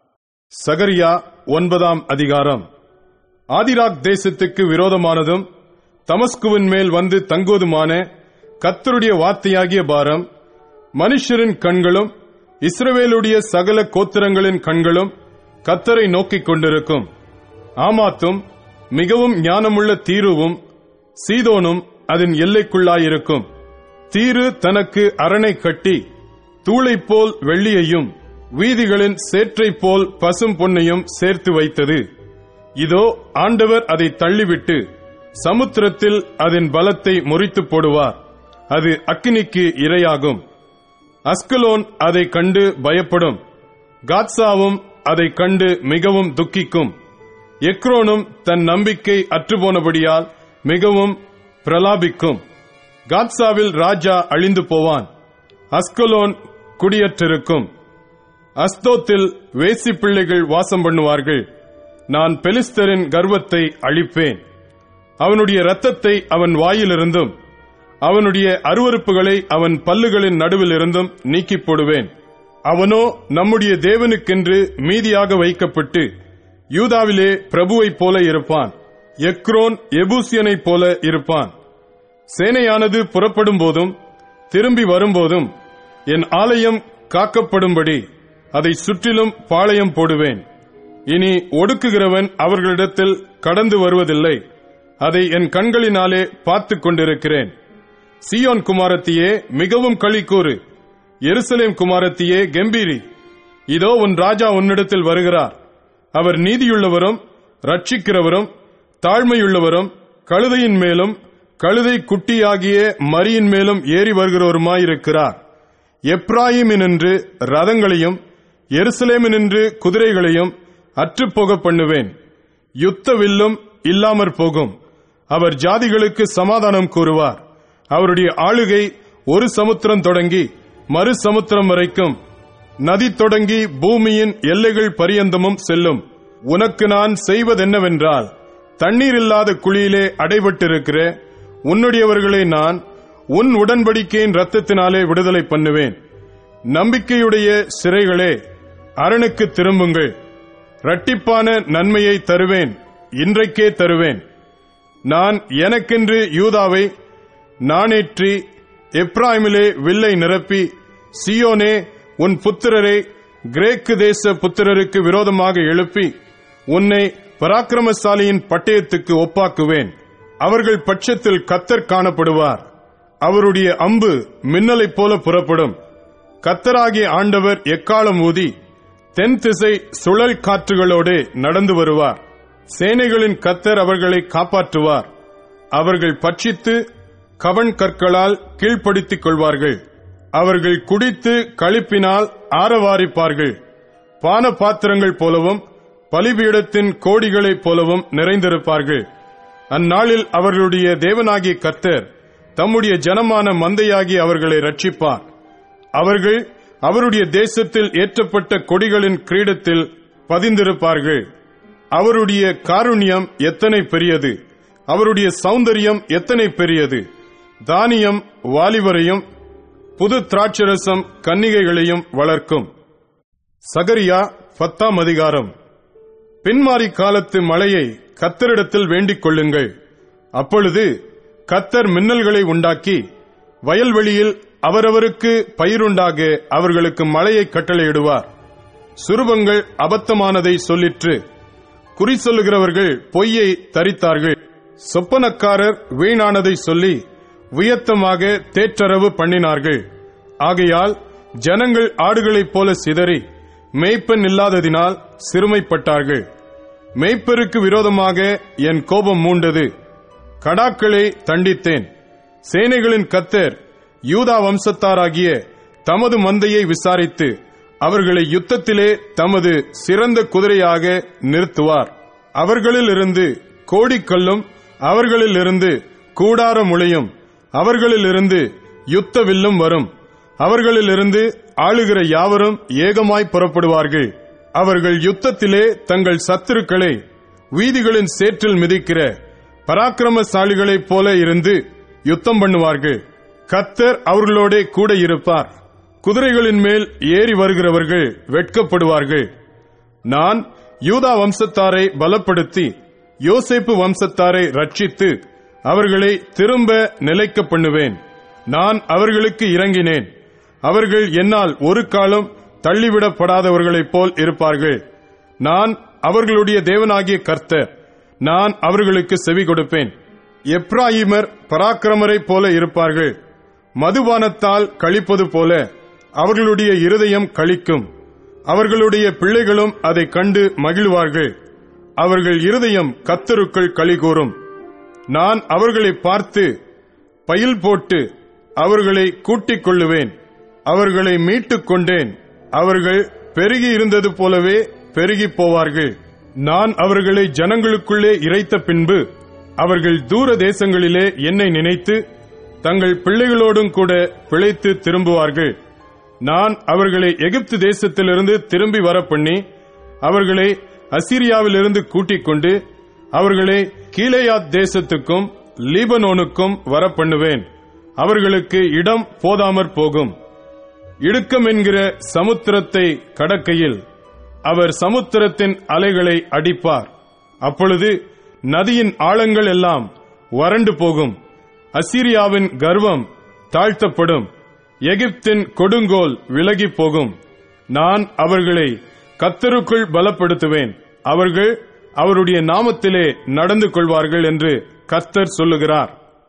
சகரியா ஒன்பதாம் அதிகாரம் ஆதிராக் தேசத்துக்கு விரோதமானதும் தமஸ்குவின் மேல் வந்து தங்குவதுமான கத்தருடைய வார்த்தையாகிய பாரம் மனுஷரின் கண்களும் இஸ்ரவேலுடைய சகல கோத்திரங்களின் கண்களும் கத்தரை நோக்கிக் கொண்டிருக்கும் ஆமாத்தும் மிகவும் ஞானமுள்ள தீருவும் சீதோனும் அதன் எல்லைக்குள்ளாயிருக்கும் தீரு தனக்கு அரணை கட்டி தூளைப் போல் வெள்ளியையும் வீதிகளின் சேற்றைப் போல் பசும் பொன்னையும் சேர்த்து வைத்தது இதோ ஆண்டவர் அதை தள்ளிவிட்டு சமுத்திரத்தில் அதன் பலத்தை முறித்து போடுவார் அது அக்கினிக்கு இரையாகும் அஸ்கலோன் அதை கண்டு பயப்படும் காத்சாவும் அதை கண்டு மிகவும் துக்கிக்கும் எக்ரோனும் தன் நம்பிக்கை அற்றுப்போனபடியால் மிகவும் பிரலாபிக்கும் காத்சாவில் ராஜா அழிந்து போவான் அஸ்கலோன் குடியற்றிருக்கும் அஸ்தோத்தில் வேசி பிள்ளைகள் வாசம் பண்ணுவார்கள் நான் பெலிஸ்தரின் கர்வத்தை அழிப்பேன் அவனுடைய இரத்தத்தை அவன் வாயிலிருந்தும் அவனுடைய அருவருப்புகளை அவன் பல்லுகளின் நடுவில் இருந்தும் நீக்கிப் போடுவேன் அவனோ நம்முடைய தேவனுக்கென்று மீதியாக வைக்கப்பட்டு யூதாவிலே பிரபுவைப் போல இருப்பான் எக்ரோன் எபூசியனைப் போல இருப்பான் சேனையானது புறப்படும் போதும் திரும்பி வரும்போதும் என் ஆலயம் காக்கப்படும்படி அதை சுற்றிலும் பாளையம் போடுவேன் இனி ஒடுக்குகிறவன் அவர்களிடத்தில் கடந்து வருவதில்லை அதை என் கண்களினாலே பார்த்துக் கொண்டிருக்கிறேன் சியோன் குமாரத்தியே மிகவும் களிக்கூறு எருசலேம் குமாரத்தியே கம்பீரி இதோ உன் ராஜா உன்னிடத்தில் வருகிறார் அவர் நீதியுள்ளவரும் ரட்சிக்கிறவரும் தாழ்மையுள்ளவரும் கழுதையின் மேலும் கழுதை குட்டியாகிய மரியின் மேலும் ஏறி வருகிறவருமாயிருக்கிறார் எப்ராயிமினின்று ரதங்களையும் எருசலேமினின்று குதிரைகளையும் அற்றுப்போக பண்ணுவேன் யுத்த வில்லும் இல்லாமற் போகும் அவர் ஜாதிகளுக்கு சமாதானம் கூறுவார் அவருடைய ஆளுகை ஒரு சமுத்திரம் தொடங்கி மறு சமுத்திரம் வரைக்கும் நதி தொடங்கி பூமியின் எல்லைகள் பரியந்தமும் செல்லும் உனக்கு நான் செய்வதென்னவென்றால் தண்ணீர் இல்லாத குழியிலே அடைபட்டிருக்கிற உன்னுடையவர்களை நான் உன் உடன்படிக்கையின் ரத்தத்தினாலே விடுதலை பண்ணுவேன் நம்பிக்கையுடைய சிறைகளே அரணுக்கு திரும்புங்கள் இரட்டிப்பான நன்மையை தருவேன் இன்றைக்கே தருவேன் நான் எனக்கென்று யூதாவை நாணேற்றி எப்ராயிமிலே வில்லை நிரப்பி சியோனே உன் புத்திரரை கிரேக்கு தேச புத்திரருக்கு விரோதமாக எழுப்பி உன்னை பராக்கிரமசாலியின் பட்டயத்துக்கு ஒப்பாக்குவேன் அவர்கள் பட்சத்தில் கத்தர் காணப்படுவார் அவருடைய அம்பு மின்னலைப் போல புறப்படும் கத்தராகிய ஆண்டவர் எக்காலம் ஊதி தென் திசை சுழல் காற்றுகளோடு நடந்து வருவார் சேனைகளின் கத்தர் அவர்களை காப்பாற்றுவார் அவர்கள் பட்சித்து கவன் கற்களால் கீழ்ப்படுத்திக் கொள்வார்கள் அவர்கள் குடித்து களிப்பினால் ஆரவாரிப்பார்கள் பான பாத்திரங்கள் போலவும் பலிபீடத்தின் கோடிகளைப் போலவும் நிறைந்திருப்பார்கள் அந்நாளில் அவர்களுடைய தேவனாகிய கர்த்தர் தம்முடைய ஜனமான மந்தையாகி அவர்களை ரட்சிப்பார் அவர்கள் அவருடைய தேசத்தில் ஏற்றப்பட்ட கொடிகளின் கிரீடத்தில் பதிந்திருப்பார்கள் அவருடைய காருண்யம் எத்தனை பெரியது அவருடைய சௌந்தரியம் எத்தனை பெரியது தானியம் வாலிபரையும் புது திராட்சரசம் கன்னிகைகளையும் வளர்க்கும் சகரியா பத்தாம் அதிகாரம் பின்மாறி காலத்து மழையை கத்தரிடத்தில் வேண்டிக் கொள்ளுங்கள் அப்பொழுது கத்தர் மின்னல்களை உண்டாக்கி வயல்வெளியில் அவரவருக்கு பயிருண்டாக அவர்களுக்கு மழையை கட்டளையிடுவார் சுரூபங்கள் அபத்தமானதை சொல்லிற்று குறி சொல்லுகிறவர்கள் பொய்யை தரித்தார்கள் சொப்பனக்காரர் வீணானதை சொல்லி வியத்தமாக தேற்றரவு பண்ணினார்கள் ஆகையால் ஜனங்கள் ஆடுகளைப் போல சிதறி மேய்ப்பன் இல்லாததினால் சிறுமைப்பட்டார்கள் மேய்ப்பருக்கு விரோதமாக என் கோபம் மூண்டது கடாக்களை தண்டித்தேன் சேனைகளின் கத்தர் யூதா வம்சத்தாராகிய தமது மந்தையை விசாரித்து அவர்களை யுத்தத்திலே தமது சிறந்த குதிரையாக நிறுத்துவார் அவர்களிலிருந்து கோடிக்கல்லும் அவர்களிலிருந்து கூடார முளையும் அவர்களிலிருந்து யுத்த வில்லும் வரும் அவர்களிலிருந்து ஆளுகிற யாவரும் ஏகமாய் புறப்படுவார்கள் அவர்கள் யுத்தத்திலே தங்கள் சத்துருக்களை வீதிகளின் சேற்றில் மிதிக்கிற பராக்கிரமசாலிகளைப் போல இருந்து யுத்தம் பண்ணுவார்கள் கத்தர் அவர்களோட கூட இருப்பார் குதிரைகளின் மேல் ஏறி வருகிறவர்கள் வெட்கப்படுவார்கள் நான் யூதா வம்சத்தாரை பலப்படுத்தி யோசேப்பு வம்சத்தாரை ரட்சித்து அவர்களை திரும்ப நிலைக்க பண்ணுவேன் நான் அவர்களுக்கு இறங்கினேன் அவர்கள் என்னால் ஒரு காலம் தள்ளிவிடப்படாதவர்களைப் போல் இருப்பார்கள் நான் அவர்களுடைய தேவனாகிய கர்த்தர் நான் அவர்களுக்கு செவி கொடுப்பேன் எப்ராயிமர் பராக்கிரமரைப் போல இருப்பார்கள் மதுபானத்தால் கழிப்பது போல அவர்களுடைய இருதயம் கழிக்கும் அவர்களுடைய பிள்ளைகளும் அதை கண்டு மகிழ்வார்கள் அவர்கள் இருதயம் கத்தருக்குள் களிகூறும் நான் அவர்களை பார்த்து பயில் போட்டு அவர்களை கூட்டிக் கொள்ளுவேன் அவர்களை மீட்டுக் கொண்டேன் அவர்கள் பெருகி இருந்தது போலவே பெருகி போவார்கள் நான் அவர்களை ஜனங்களுக்குள்ளே இறைத்த பின்பு அவர்கள் தூர தேசங்களிலே என்னை நினைத்து தங்கள் பிள்ளைகளோடும் கூட பிழைத்து திரும்புவார்கள் நான் அவர்களை எகிப்து தேசத்திலிருந்து திரும்பி வர பண்ணி அவர்களை அசிரியாவிலிருந்து கூட்டிக் கொண்டு அவர்களை கீலேயாத் தேசத்துக்கும் லீபனோனுக்கும் வர பண்ணுவேன் அவர்களுக்கு இடம் போதாமற் போகும் இடுக்கம் என்கிற சமுத்திரத்தை கடக்கையில் அவர் சமுத்திரத்தின் அலைகளை அடிப்பார் அப்பொழுது நதியின் ஆழங்கள் எல்லாம் வறண்டு போகும் அசீரியாவின் கர்வம் தாழ்த்தப்படும் எகிப்தின் கொடுங்கோல் விலகி போகும் நான் அவர்களை கத்தருக்குள் பலப்படுத்துவேன் அவர்கள் அவருடைய நாமத்திலே நடந்து கொள்வார்கள் என்று கர்த்தர் சொல்லுகிறார்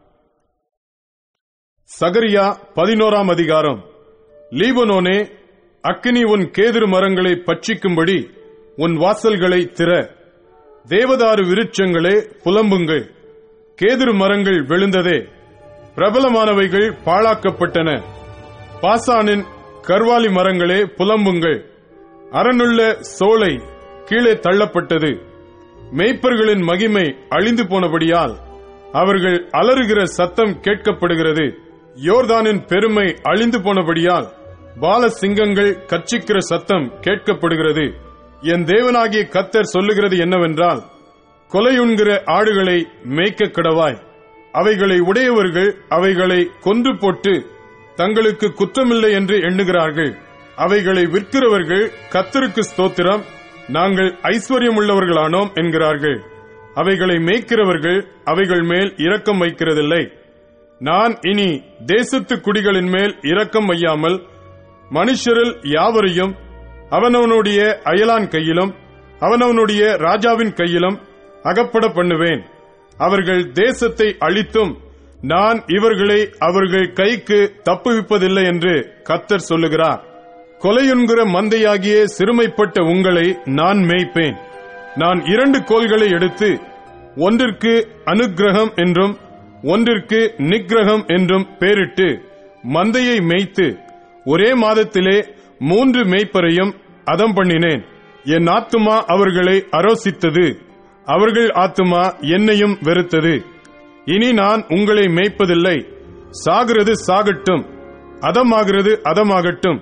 சகரியா பதினோராம் அதிகாரம் லீபனோனே அக்கினி உன் கேதுரு மரங்களை பட்சிக்கும்படி உன் வாசல்களை திற தேவதாரு விருட்சங்களே புலம்புங்கள் கேதுரு மரங்கள் விழுந்ததே பிரபலமானவைகள் பாழாக்கப்பட்டன பாசானின் கர்வாலி மரங்களே புலம்புங்கள் அரணுள்ள சோலை கீழே தள்ளப்பட்டது மேய்ப்பர்களின் மகிமை அழிந்து போனபடியால் அவர்கள் அலறுகிற சத்தம் கேட்கப்படுகிறது யோர்தானின் பெருமை அழிந்து போனபடியால் பால சிங்கங்கள் கர்ச்சிக்கிற சத்தம் கேட்கப்படுகிறது என் தேவனாகிய கத்தர் சொல்லுகிறது என்னவென்றால் கொலையுண்கிற ஆடுகளை மேய்க்க கிடவாய் அவைகளை உடையவர்கள் அவைகளை கொன்று போட்டு தங்களுக்கு குற்றமில்லை என்று எண்ணுகிறார்கள் அவைகளை விற்கிறவர்கள் கத்தருக்கு ஸ்தோத்திரம் நாங்கள் ஐஸ்வர்யம் உள்ளவர்களானோம் என்கிறார்கள் அவைகளை மேய்க்கிறவர்கள் அவைகள் மேல் இரக்கம் வைக்கிறதில்லை நான் இனி தேசத்து குடிகளின் மேல் இரக்கம் வையாமல் மனுஷரில் யாவரையும் அவனவனுடைய அயலான் கையிலும் அவனவனுடைய ராஜாவின் கையிலும் அகப்பட பண்ணுவேன் அவர்கள் தேசத்தை அழித்தும் நான் இவர்களை அவர்கள் கைக்கு தப்புவிப்பதில்லை என்று கத்தர் சொல்லுகிறார் கொலையுண்கிற மந்தையாகிய சிறுமைப்பட்ட உங்களை நான் மேய்ப்பேன் நான் இரண்டு கோல்களை எடுத்து ஒன்றிற்கு அனுக்கிரகம் என்றும் ஒன்றிற்கு நிக்கிரகம் என்றும் பேரிட்டு மந்தையை மேய்த்து ஒரே மாதத்திலே மூன்று மேய்ப்பரையும் அதம் பண்ணினேன் என் ஆத்துமா அவர்களை அரோசித்தது அவர்கள் ஆத்துமா என்னையும் வெறுத்தது இனி நான் உங்களை மேய்ப்பதில்லை சாகிறது சாகட்டும் அதமாகிறது அதமாகட்டும்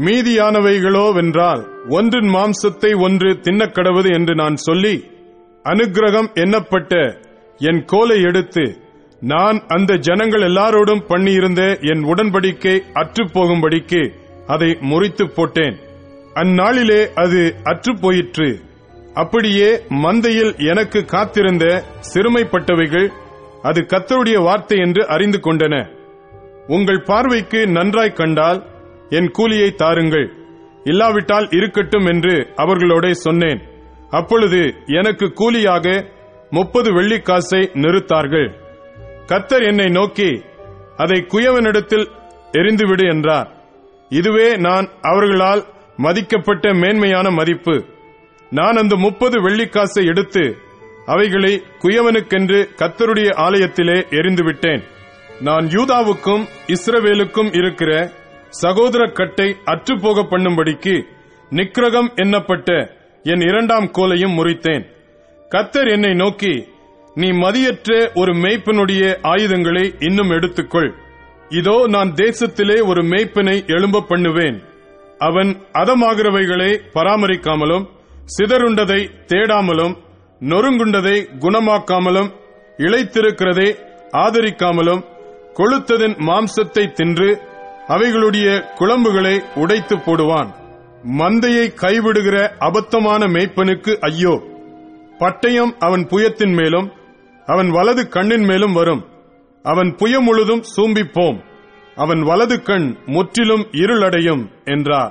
மீதியானவைகளோவென்றால் ஒன்றின் மாம்சத்தை ஒன்று தின்னக்கடவது என்று நான் சொல்லி அனுக்கிரகம் எண்ணப்பட்ட என் கோலை எடுத்து நான் அந்த ஜனங்கள் எல்லாரோடும் பண்ணியிருந்த என் உடன்படிக்கை அற்றுப் போகும்படிக்கு அதை முறித்து போட்டேன் அந்நாளிலே அது அற்றுப் போயிற்று அப்படியே மந்தையில் எனக்கு காத்திருந்த சிறுமைப்பட்டவைகள் அது கத்தருடைய வார்த்தை என்று அறிந்து கொண்டன உங்கள் பார்வைக்கு நன்றாய் கண்டால் என் கூலியை தாருங்கள் இல்லாவிட்டால் இருக்கட்டும் என்று அவர்களோட சொன்னேன் அப்பொழுது எனக்கு கூலியாக முப்பது வெள்ளிக்காசை நிறுத்தார்கள் கத்தர் என்னை நோக்கி அதை குயவனிடத்தில் எரிந்துவிடு என்றார் இதுவே நான் அவர்களால் மதிக்கப்பட்ட மேன்மையான மதிப்பு நான் அந்த முப்பது வெள்ளிக்காசை எடுத்து அவைகளை குயவனுக்கென்று கத்தருடைய ஆலயத்திலே எரிந்துவிட்டேன் நான் யூதாவுக்கும் இஸ்ரவேலுக்கும் இருக்கிற சகோதர கட்டை அற்றுப்போக பண்ணும்படிக்கு நிக்கிரகம் எண்ணப்பட்ட என் இரண்டாம் கோலையும் முறித்தேன் கத்தர் என்னை நோக்கி நீ மதியற்ற ஒரு மேய்ப்பனுடைய ஆயுதங்களை இன்னும் எடுத்துக்கொள் இதோ நான் தேசத்திலே ஒரு மேய்ப்பனை எழும்ப பண்ணுவேன் அவன் அதமாகிறவைகளை பராமரிக்காமலும் சிதறுண்டதை தேடாமலும் நொறுங்குண்டதை குணமாக்காமலும் இழைத்திருக்கிறதை ஆதரிக்காமலும் கொளுத்ததின் மாம்சத்தை தின்று அவைகளுடைய குழம்புகளை உடைத்து போடுவான் மந்தையை கைவிடுகிற அபத்தமான மேய்ப்பனுக்கு ஐயோ பட்டயம் அவன் புயத்தின் மேலும் அவன் வலது கண்ணின் மேலும் வரும் அவன் புய முழுதும் சூம்பிப்போம் அவன் வலது கண் முற்றிலும் இருளடையும் என்றார்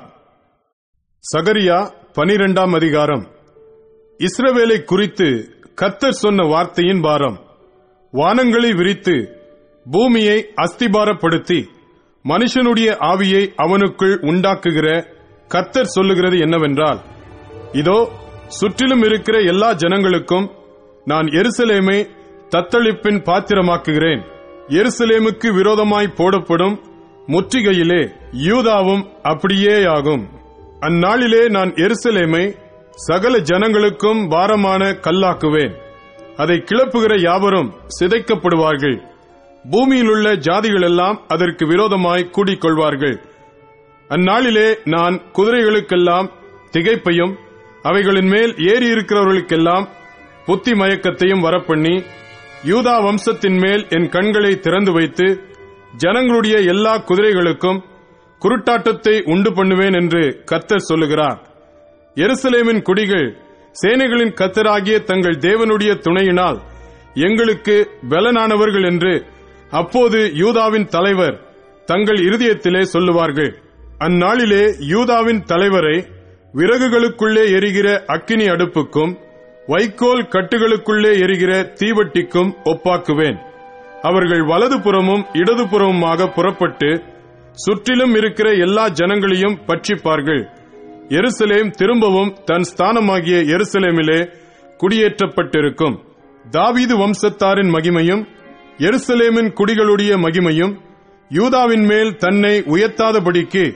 சகரியா பனிரெண்டாம் அதிகாரம் இஸ்ரவேலை குறித்து கத்தர் சொன்ன வார்த்தையின் பாரம் வானங்களை விரித்து பூமியை அஸ்திபாரப்படுத்தி மனுஷனுடைய ஆவியை அவனுக்குள் உண்டாக்குகிற கத்தர் சொல்லுகிறது என்னவென்றால் இதோ சுற்றிலும் இருக்கிற எல்லா ஜனங்களுக்கும் நான் எருசலேமை தத்தளிப்பின் பாத்திரமாக்குகிறேன் எருசலேமுக்கு விரோதமாய் போடப்படும் முற்றுகையிலே யூதாவும் அப்படியேயாகும் அந்நாளிலே நான் எருசலேமை சகல ஜனங்களுக்கும் பாரமான கல்லாக்குவேன் அதை கிளப்புகிற யாவரும் சிதைக்கப்படுவார்கள் பூமியிலுள்ள ஜாதிகளெல்லாம் அதற்கு விரோதமாய் கூடிக் கொள்வார்கள் அந்நாளிலே நான் குதிரைகளுக்கெல்லாம் திகைப்பையும் அவைகளின் மேல் ஏறி இருக்கிறவர்களுக்கெல்லாம் புத்தி மயக்கத்தையும் வரப்பண்ணி யூதா வம்சத்தின் மேல் என் கண்களை திறந்து வைத்து ஜனங்களுடைய எல்லா குதிரைகளுக்கும் குருட்டாட்டத்தை உண்டு பண்ணுவேன் என்று கத்தர் சொல்லுகிறார் எருசலேமின் குடிகள் சேனைகளின் கத்தராகிய தங்கள் தேவனுடைய துணையினால் எங்களுக்கு பலனானவர்கள் என்று அப்போது யூதாவின் தலைவர் தங்கள் இருதயத்திலே சொல்லுவார்கள் அந்நாளிலே யூதாவின் தலைவரை விறகுகளுக்குள்ளே எரிகிற அக்கினி அடுப்புக்கும் வைக்கோல் கட்டுகளுக்குள்ளே எரிகிற தீவட்டிக்கும் ஒப்பாக்குவேன் அவர்கள் வலதுபுறமும் இடதுபுறமுமாக புறப்பட்டு சுற்றிலும் இருக்கிற எல்லா ஜனங்களையும் பட்சிப்பார்கள் எருசலேம் திரும்பவும் தன் ஸ்தானமாகிய எருசலேமிலே குடியேற்றப்பட்டிருக்கும் தாவீது வம்சத்தாரின் மகிமையும் எருசலேமின் குடிகளுடைய மகிமையும் யூதாவின் மேல் தன்னை உயர்த்தாதபடிக்கு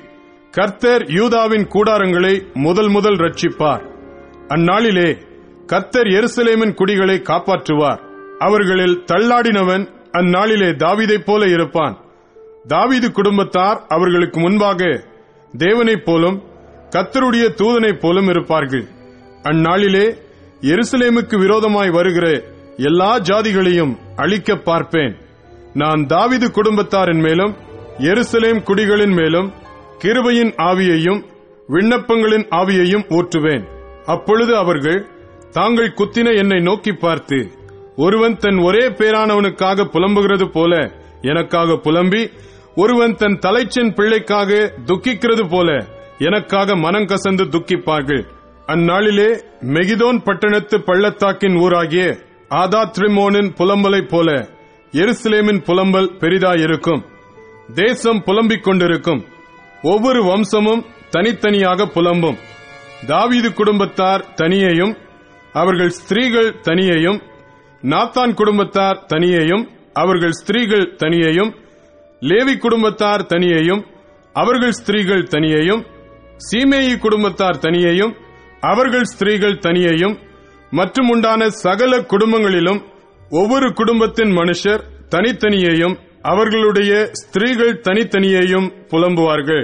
கர்த்தர் யூதாவின் கூடாரங்களை முதல் முதல் ரட்சிப்பார் அந்நாளிலே கர்த்தர் எருசலேமின் குடிகளை காப்பாற்றுவார் அவர்களில் தள்ளாடினவன் அந்நாளிலே தாவீதைப் போல இருப்பான் தாவீது குடும்பத்தார் அவர்களுக்கு முன்பாக தேவனைப் போலும் கர்த்தருடைய தூதனைப் போலும் இருப்பார்கள் அந்நாளிலே எருசலேமுக்கு விரோதமாய் வருகிற எல்லா ஜாதிகளையும் அழிக்க பார்ப்பேன் நான் தாவீது குடும்பத்தாரின் மேலும் எருசலேம் குடிகளின் மேலும் கிருபையின் ஆவியையும் விண்ணப்பங்களின் ஆவியையும் ஊற்றுவேன் அப்பொழுது அவர்கள் தாங்கள் குத்தின என்னை நோக்கி பார்த்து ஒருவன் தன் ஒரே பேரானவனுக்காக புலம்புகிறது போல எனக்காக புலம்பி ஒருவன் தன் தலைச்சன் பிள்ளைக்காக துக்கிக்கிறது போல எனக்காக மனங்கசந்து துக்கிப்பார்கள் அந்நாளிலே மெகிதோன் பட்டணத்து பள்ளத்தாக்கின் ஊராகிய ஆதாத்ரிமோனின் புலம்பலைப் போல எருசலேமின் புலம்பல் பெரிதாயிருக்கும் தேசம் புலம்பிக் கொண்டிருக்கும் ஒவ்வொரு வம்சமும் தனித்தனியாக புலம்பும் தாவீது குடும்பத்தார் தனியையும் அவர்கள் ஸ்திரீகள் தனியையும் நாத்தான் குடும்பத்தார் தனியையும் அவர்கள் ஸ்திரீகள் தனியையும் லேவி குடும்பத்தார் தனியையும் அவர்கள் ஸ்திரீகள் தனியையும் சீமேயி குடும்பத்தார் தனியையும் அவர்கள் ஸ்திரீகள் தனியையும் மற்றும் உண்டான சகல குடும்பங்களிலும் ஒவ்வொரு குடும்பத்தின் மனுஷர் தனித்தனியையும் அவர்களுடைய ஸ்திரீகள் தனித்தனியையும் புலம்புவார்கள்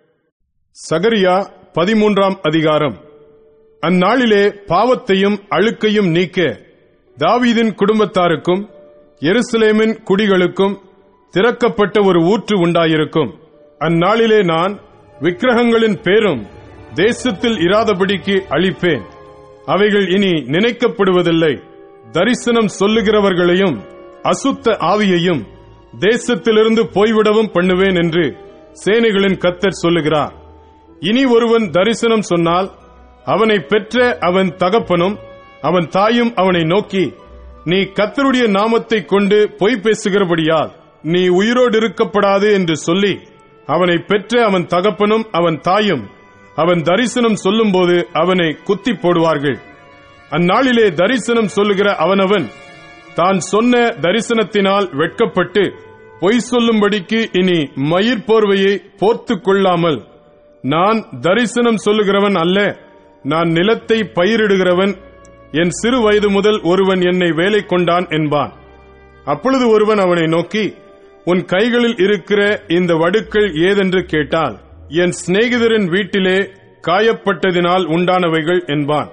சகரியா பதிமூன்றாம் அதிகாரம் அந்நாளிலே பாவத்தையும் அழுக்கையும் நீக்க தாவீதின் குடும்பத்தாருக்கும் எருசலேமின் குடிகளுக்கும் திறக்கப்பட்ட ஒரு ஊற்று உண்டாயிருக்கும் அந்நாளிலே நான் விக்கிரகங்களின் பேரும் தேசத்தில் இராதபடிக்கு அழிப்பேன் அவைகள் இனி நினைக்கப்படுவதில்லை தரிசனம் சொல்லுகிறவர்களையும் அசுத்த ஆவியையும் தேசத்திலிருந்து போய்விடவும் பண்ணுவேன் என்று சேனைகளின் கத்தர் சொல்லுகிறார் இனி ஒருவன் தரிசனம் சொன்னால் அவனை பெற்ற அவன் தகப்பனும் அவன் தாயும் அவனை நோக்கி நீ கத்தருடைய நாமத்தை கொண்டு பொய் பேசுகிறபடியால் நீ உயிரோடு இருக்கப்படாது என்று சொல்லி அவனை பெற்ற அவன் தகப்பனும் அவன் தாயும் அவன் தரிசனம் சொல்லும்போது அவனை குத்தி போடுவார்கள் அந்நாளிலே தரிசனம் சொல்லுகிற அவனவன் தான் சொன்ன தரிசனத்தினால் வெட்கப்பட்டு பொய் சொல்லும்படிக்கு இனி மயிர் போர்வையை போர்த்துக் கொள்ளாமல் நான் தரிசனம் சொல்லுகிறவன் அல்ல நான் நிலத்தை பயிரிடுகிறவன் என் சிறு வயது முதல் ஒருவன் என்னை வேலை கொண்டான் என்பான் அப்பொழுது ஒருவன் அவனை நோக்கி உன் கைகளில் இருக்கிற இந்த வடுக்கள் ஏதென்று கேட்டால் என் சிநேகிதரின் வீட்டிலே காயப்பட்டதினால் உண்டானவைகள் என்பான்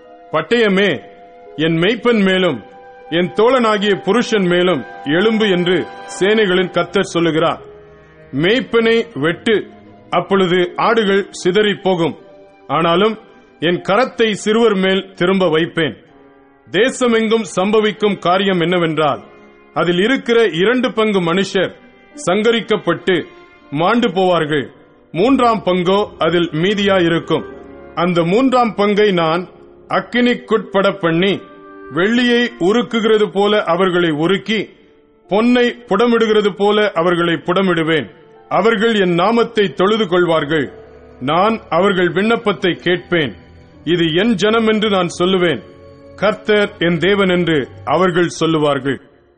பட்டயமே என் மெய்ப்பன் மேலும் என் தோழனாகிய புருஷன் மேலும் எழும்பு என்று சேனைகளின் கத்தர் சொல்லுகிறார் மேய்ப்பனை வெட்டு அப்பொழுது ஆடுகள் சிதறிப் போகும் ஆனாலும் என் கரத்தை சிறுவர் மேல் திரும்ப வைப்பேன் தேசமெங்கும் சம்பவிக்கும் காரியம் என்னவென்றால் அதில் இருக்கிற இரண்டு பங்கு மனுஷர் சங்கரிக்கப்பட்டு மாண்டு போவார்கள் மூன்றாம் பங்கோ அதில் மீதியாயிருக்கும் அந்த மூன்றாம் பங்கை நான் அக்கினிக்குட்பட பண்ணி வெள்ளியை உருக்குகிறது போல அவர்களை உருக்கி பொன்னை புடமிடுகிறது போல அவர்களை புடமிடுவேன் அவர்கள் என் நாமத்தை தொழுது கொள்வார்கள் நான் அவர்கள் விண்ணப்பத்தை கேட்பேன் இது என் ஜனம் என்று நான் சொல்லுவேன் கர்த்தர் என் தேவன் என்று அவர்கள் சொல்லுவார்கள்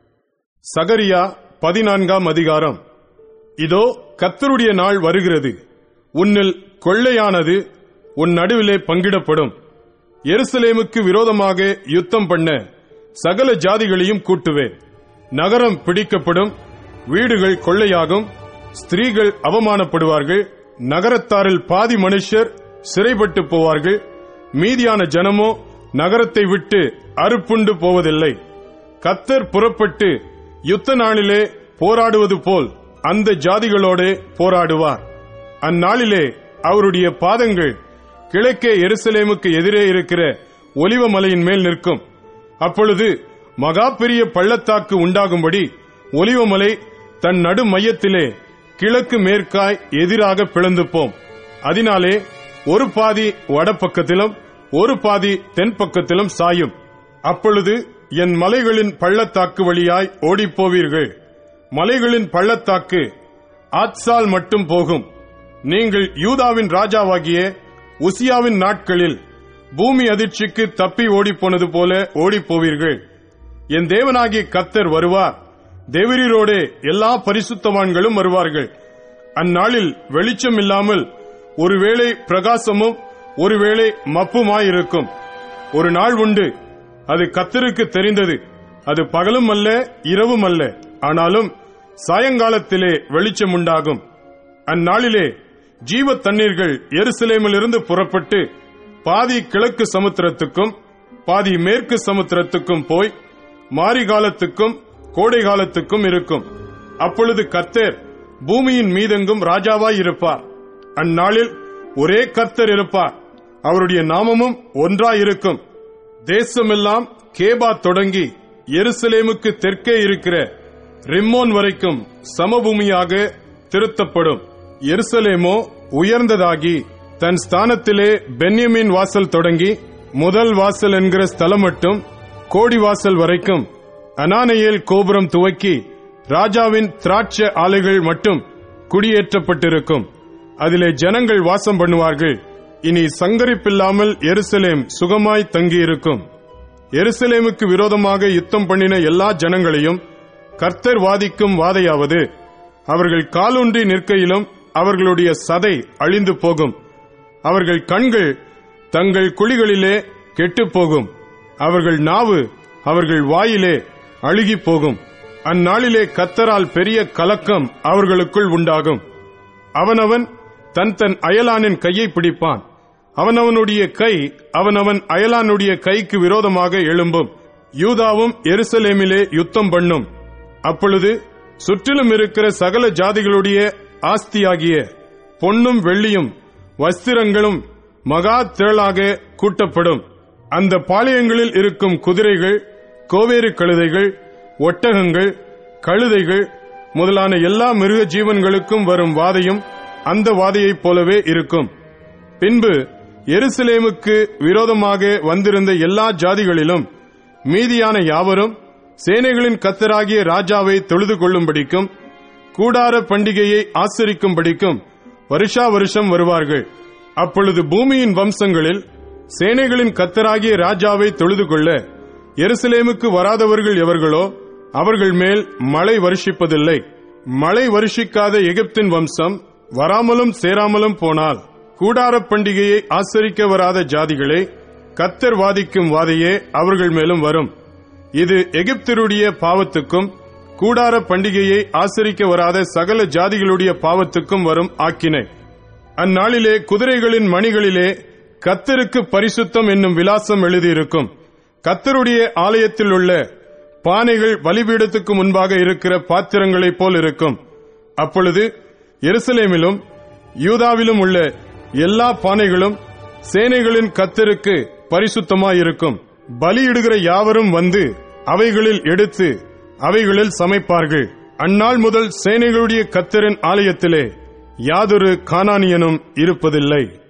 சகரியா பதினான்காம் அதிகாரம் இதோ கர்த்தருடைய நாள் வருகிறது உன்னில் கொள்ளையானது உன் நடுவிலே பங்கிடப்படும் எருசலேமுக்கு விரோதமாக யுத்தம் பண்ண சகல ஜாதிகளையும் கூட்டுவேன் நகரம் பிடிக்கப்படும் வீடுகள் கொள்ளையாகும் ஸ்திரீகள் அவமானப்படுவார்கள் நகரத்தாரில் பாதி மனுஷர் சிறைப்பட்டு போவார்கள் மீதியான ஜனமோ நகரத்தை விட்டு அறுப்புண்டு போவதில்லை கத்தர் புறப்பட்டு யுத்த நாளிலே போராடுவது போல் அந்த ஜாதிகளோடு போராடுவார் அந்நாளிலே அவருடைய பாதங்கள் கிழக்கே எருசலேமுக்கு எதிரே இருக்கிற ஒலிவ மலையின் மேல் நிற்கும் அப்பொழுது மகா பெரிய பள்ளத்தாக்கு உண்டாகும்படி ஒலிவமலை தன் நடு மையத்திலே கிழக்கு மேற்காய் எதிராக பிளந்து போம் அதனாலே ஒரு பாதி வடபக்கத்திலும் ஒரு பாதி தென் பக்கத்திலும் சாயும் அப்பொழுது என் மலைகளின் பள்ளத்தாக்கு வழியாய் ஓடிப்போவீர்கள் மலைகளின் பள்ளத்தாக்கு ஆத்சால் மட்டும் போகும் நீங்கள் யூதாவின் ராஜாவாகிய உசியாவின் நாட்களில் பூமி அதிர்ச்சிக்கு தப்பி ஓடிப்போனது போல ஓடிப்போவீர்கள் என் தேவனாகிய கத்தர் வருவார் தேவரீரோடே எல்லா பரிசுத்தவான்களும் வருவார்கள் அந்நாளில் வெளிச்சம் இல்லாமல் ஒருவேளை பிரகாசமும் ஒருவேளை மப்புமாயிருக்கும் ஒரு நாள் உண்டு அது கத்தருக்கு தெரிந்தது அது பகலும் அல்ல இரவும் அல்ல ஆனாலும் சாயங்காலத்திலே வெளிச்சம் உண்டாகும் அந்நாளிலே ஜீவ தண்ணீர்கள் எருசலேமிலிருந்து புறப்பட்டு பாதி கிழக்கு சமுத்திரத்துக்கும் பாதி மேற்கு சமுத்திரத்துக்கும் போய் மாரி காலத்துக்கும் கோடை காலத்துக்கும் இருக்கும் அப்பொழுது கர்த்தர் பூமியின் மீதெங்கும் ராஜாவாய் இருப்பார் அந்நாளில் ஒரே கர்த்தர் இருப்பார் அவருடைய நாமமும் ஒன்றாயிருக்கும் தேசமெல்லாம் கேபா தொடங்கி எருசலேமுக்கு தெற்கே இருக்கிற ரிம்மோன் வரைக்கும் சமபூமியாக திருத்தப்படும் எருசலேமோ உயர்ந்ததாகி தன் ஸ்தானத்திலே பென்யமின் வாசல் தொடங்கி முதல் வாசல் என்கிற ஸ்தலம் மட்டும் கோடி வாசல் வரைக்கும் அனானையேல் கோபுரம் துவக்கி ராஜாவின் திராட்ச ஆலைகள் மட்டும் குடியேற்றப்பட்டிருக்கும் அதிலே ஜனங்கள் வாசம் பண்ணுவார்கள் இனி சங்கரிப்பில்லாமல் எருசலேம் சுகமாய் தங்கியிருக்கும் எருசலேமுக்கு விரோதமாக யுத்தம் பண்ணின எல்லா ஜனங்களையும் கர்த்தர் வாதிக்கும் வாதையாவது அவர்கள் காலூன்றி நிற்கையிலும் அவர்களுடைய சதை அழிந்து போகும் அவர்கள் கண்கள் தங்கள் குழிகளிலே கெட்டுப் போகும் அவர்கள் நாவு அவர்கள் வாயிலே அழுகி போகும் அந்நாளிலே கத்தரால் பெரிய கலக்கம் அவர்களுக்குள் உண்டாகும் அவனவன் தன் தன் அயலானின் கையை பிடிப்பான் அவனவனுடைய கை அவனவன் அயலானுடைய கைக்கு விரோதமாக எழும்பும் யூதாவும் எருசலேமிலே யுத்தம் பண்ணும் அப்பொழுது சுற்றிலும் இருக்கிற சகல ஜாதிகளுடைய ஆஸ்தியாகிய பொன்னும் வெள்ளியும் வஸ்திரங்களும் மகா திரளாக கூட்டப்படும் அந்த பாளையங்களில் இருக்கும் குதிரைகள் கோவேறு கழுதைகள் ஒட்டகங்கள் கழுதைகள் முதலான எல்லா மிருக ஜீவன்களுக்கும் வரும் வாதையும் அந்த வாதையைப் போலவே இருக்கும் பின்பு எருசலேமுக்கு விரோதமாக வந்திருந்த எல்லா ஜாதிகளிலும் மீதியான யாவரும் சேனைகளின் கத்தராகிய ராஜாவை தொழுது கொள்ளும்படிக்கும் கூடார பண்டிகையை ஆசரிக்கும்படிக்கும் வருஷா வருஷம் வருவார்கள் அப்பொழுது பூமியின் வம்சங்களில் சேனைகளின் கத்தராகிய ராஜாவை தொழுது கொள்ள எருசலேமுக்கு வராதவர்கள் எவர்களோ அவர்கள் மேல் மழை வருஷிப்பதில்லை மழை வருஷிக்காத எகிப்தின் வம்சம் வராமலும் சேராமலும் போனால் கூடார பண்டிகையை ஆசரிக்க வராத ஜாதிகளே கத்தர் வாதிக்கும் வாதையே அவர்கள் மேலும் வரும் இது எகிப்தருடைய பாவத்துக்கும் கூடார பண்டிகையை ஆசரிக்க வராத சகல ஜாதிகளுடைய பாவத்துக்கும் வரும் ஆக்கினை அந்நாளிலே குதிரைகளின் மணிகளிலே கத்தருக்கு பரிசுத்தம் என்னும் விலாசம் எழுதியிருக்கும் கத்தருடைய ஆலயத்தில் உள்ள பானைகள் பலிபீடத்துக்கு முன்பாக இருக்கிற பாத்திரங்களைப் போல் இருக்கும் அப்பொழுது எருசலேமிலும் யூதாவிலும் உள்ள எல்லா பானைகளும் சேனைகளின் கத்தருக்கு பரிசுத்தமாயிருக்கும் பலியிடுகிற யாவரும் வந்து அவைகளில் எடுத்து அவைகளில் சமைப்பார்கள் அந்நாள் முதல் சேனைகளுடைய கத்தரின் ஆலயத்திலே யாதொரு கானானியனும் இருப்பதில்லை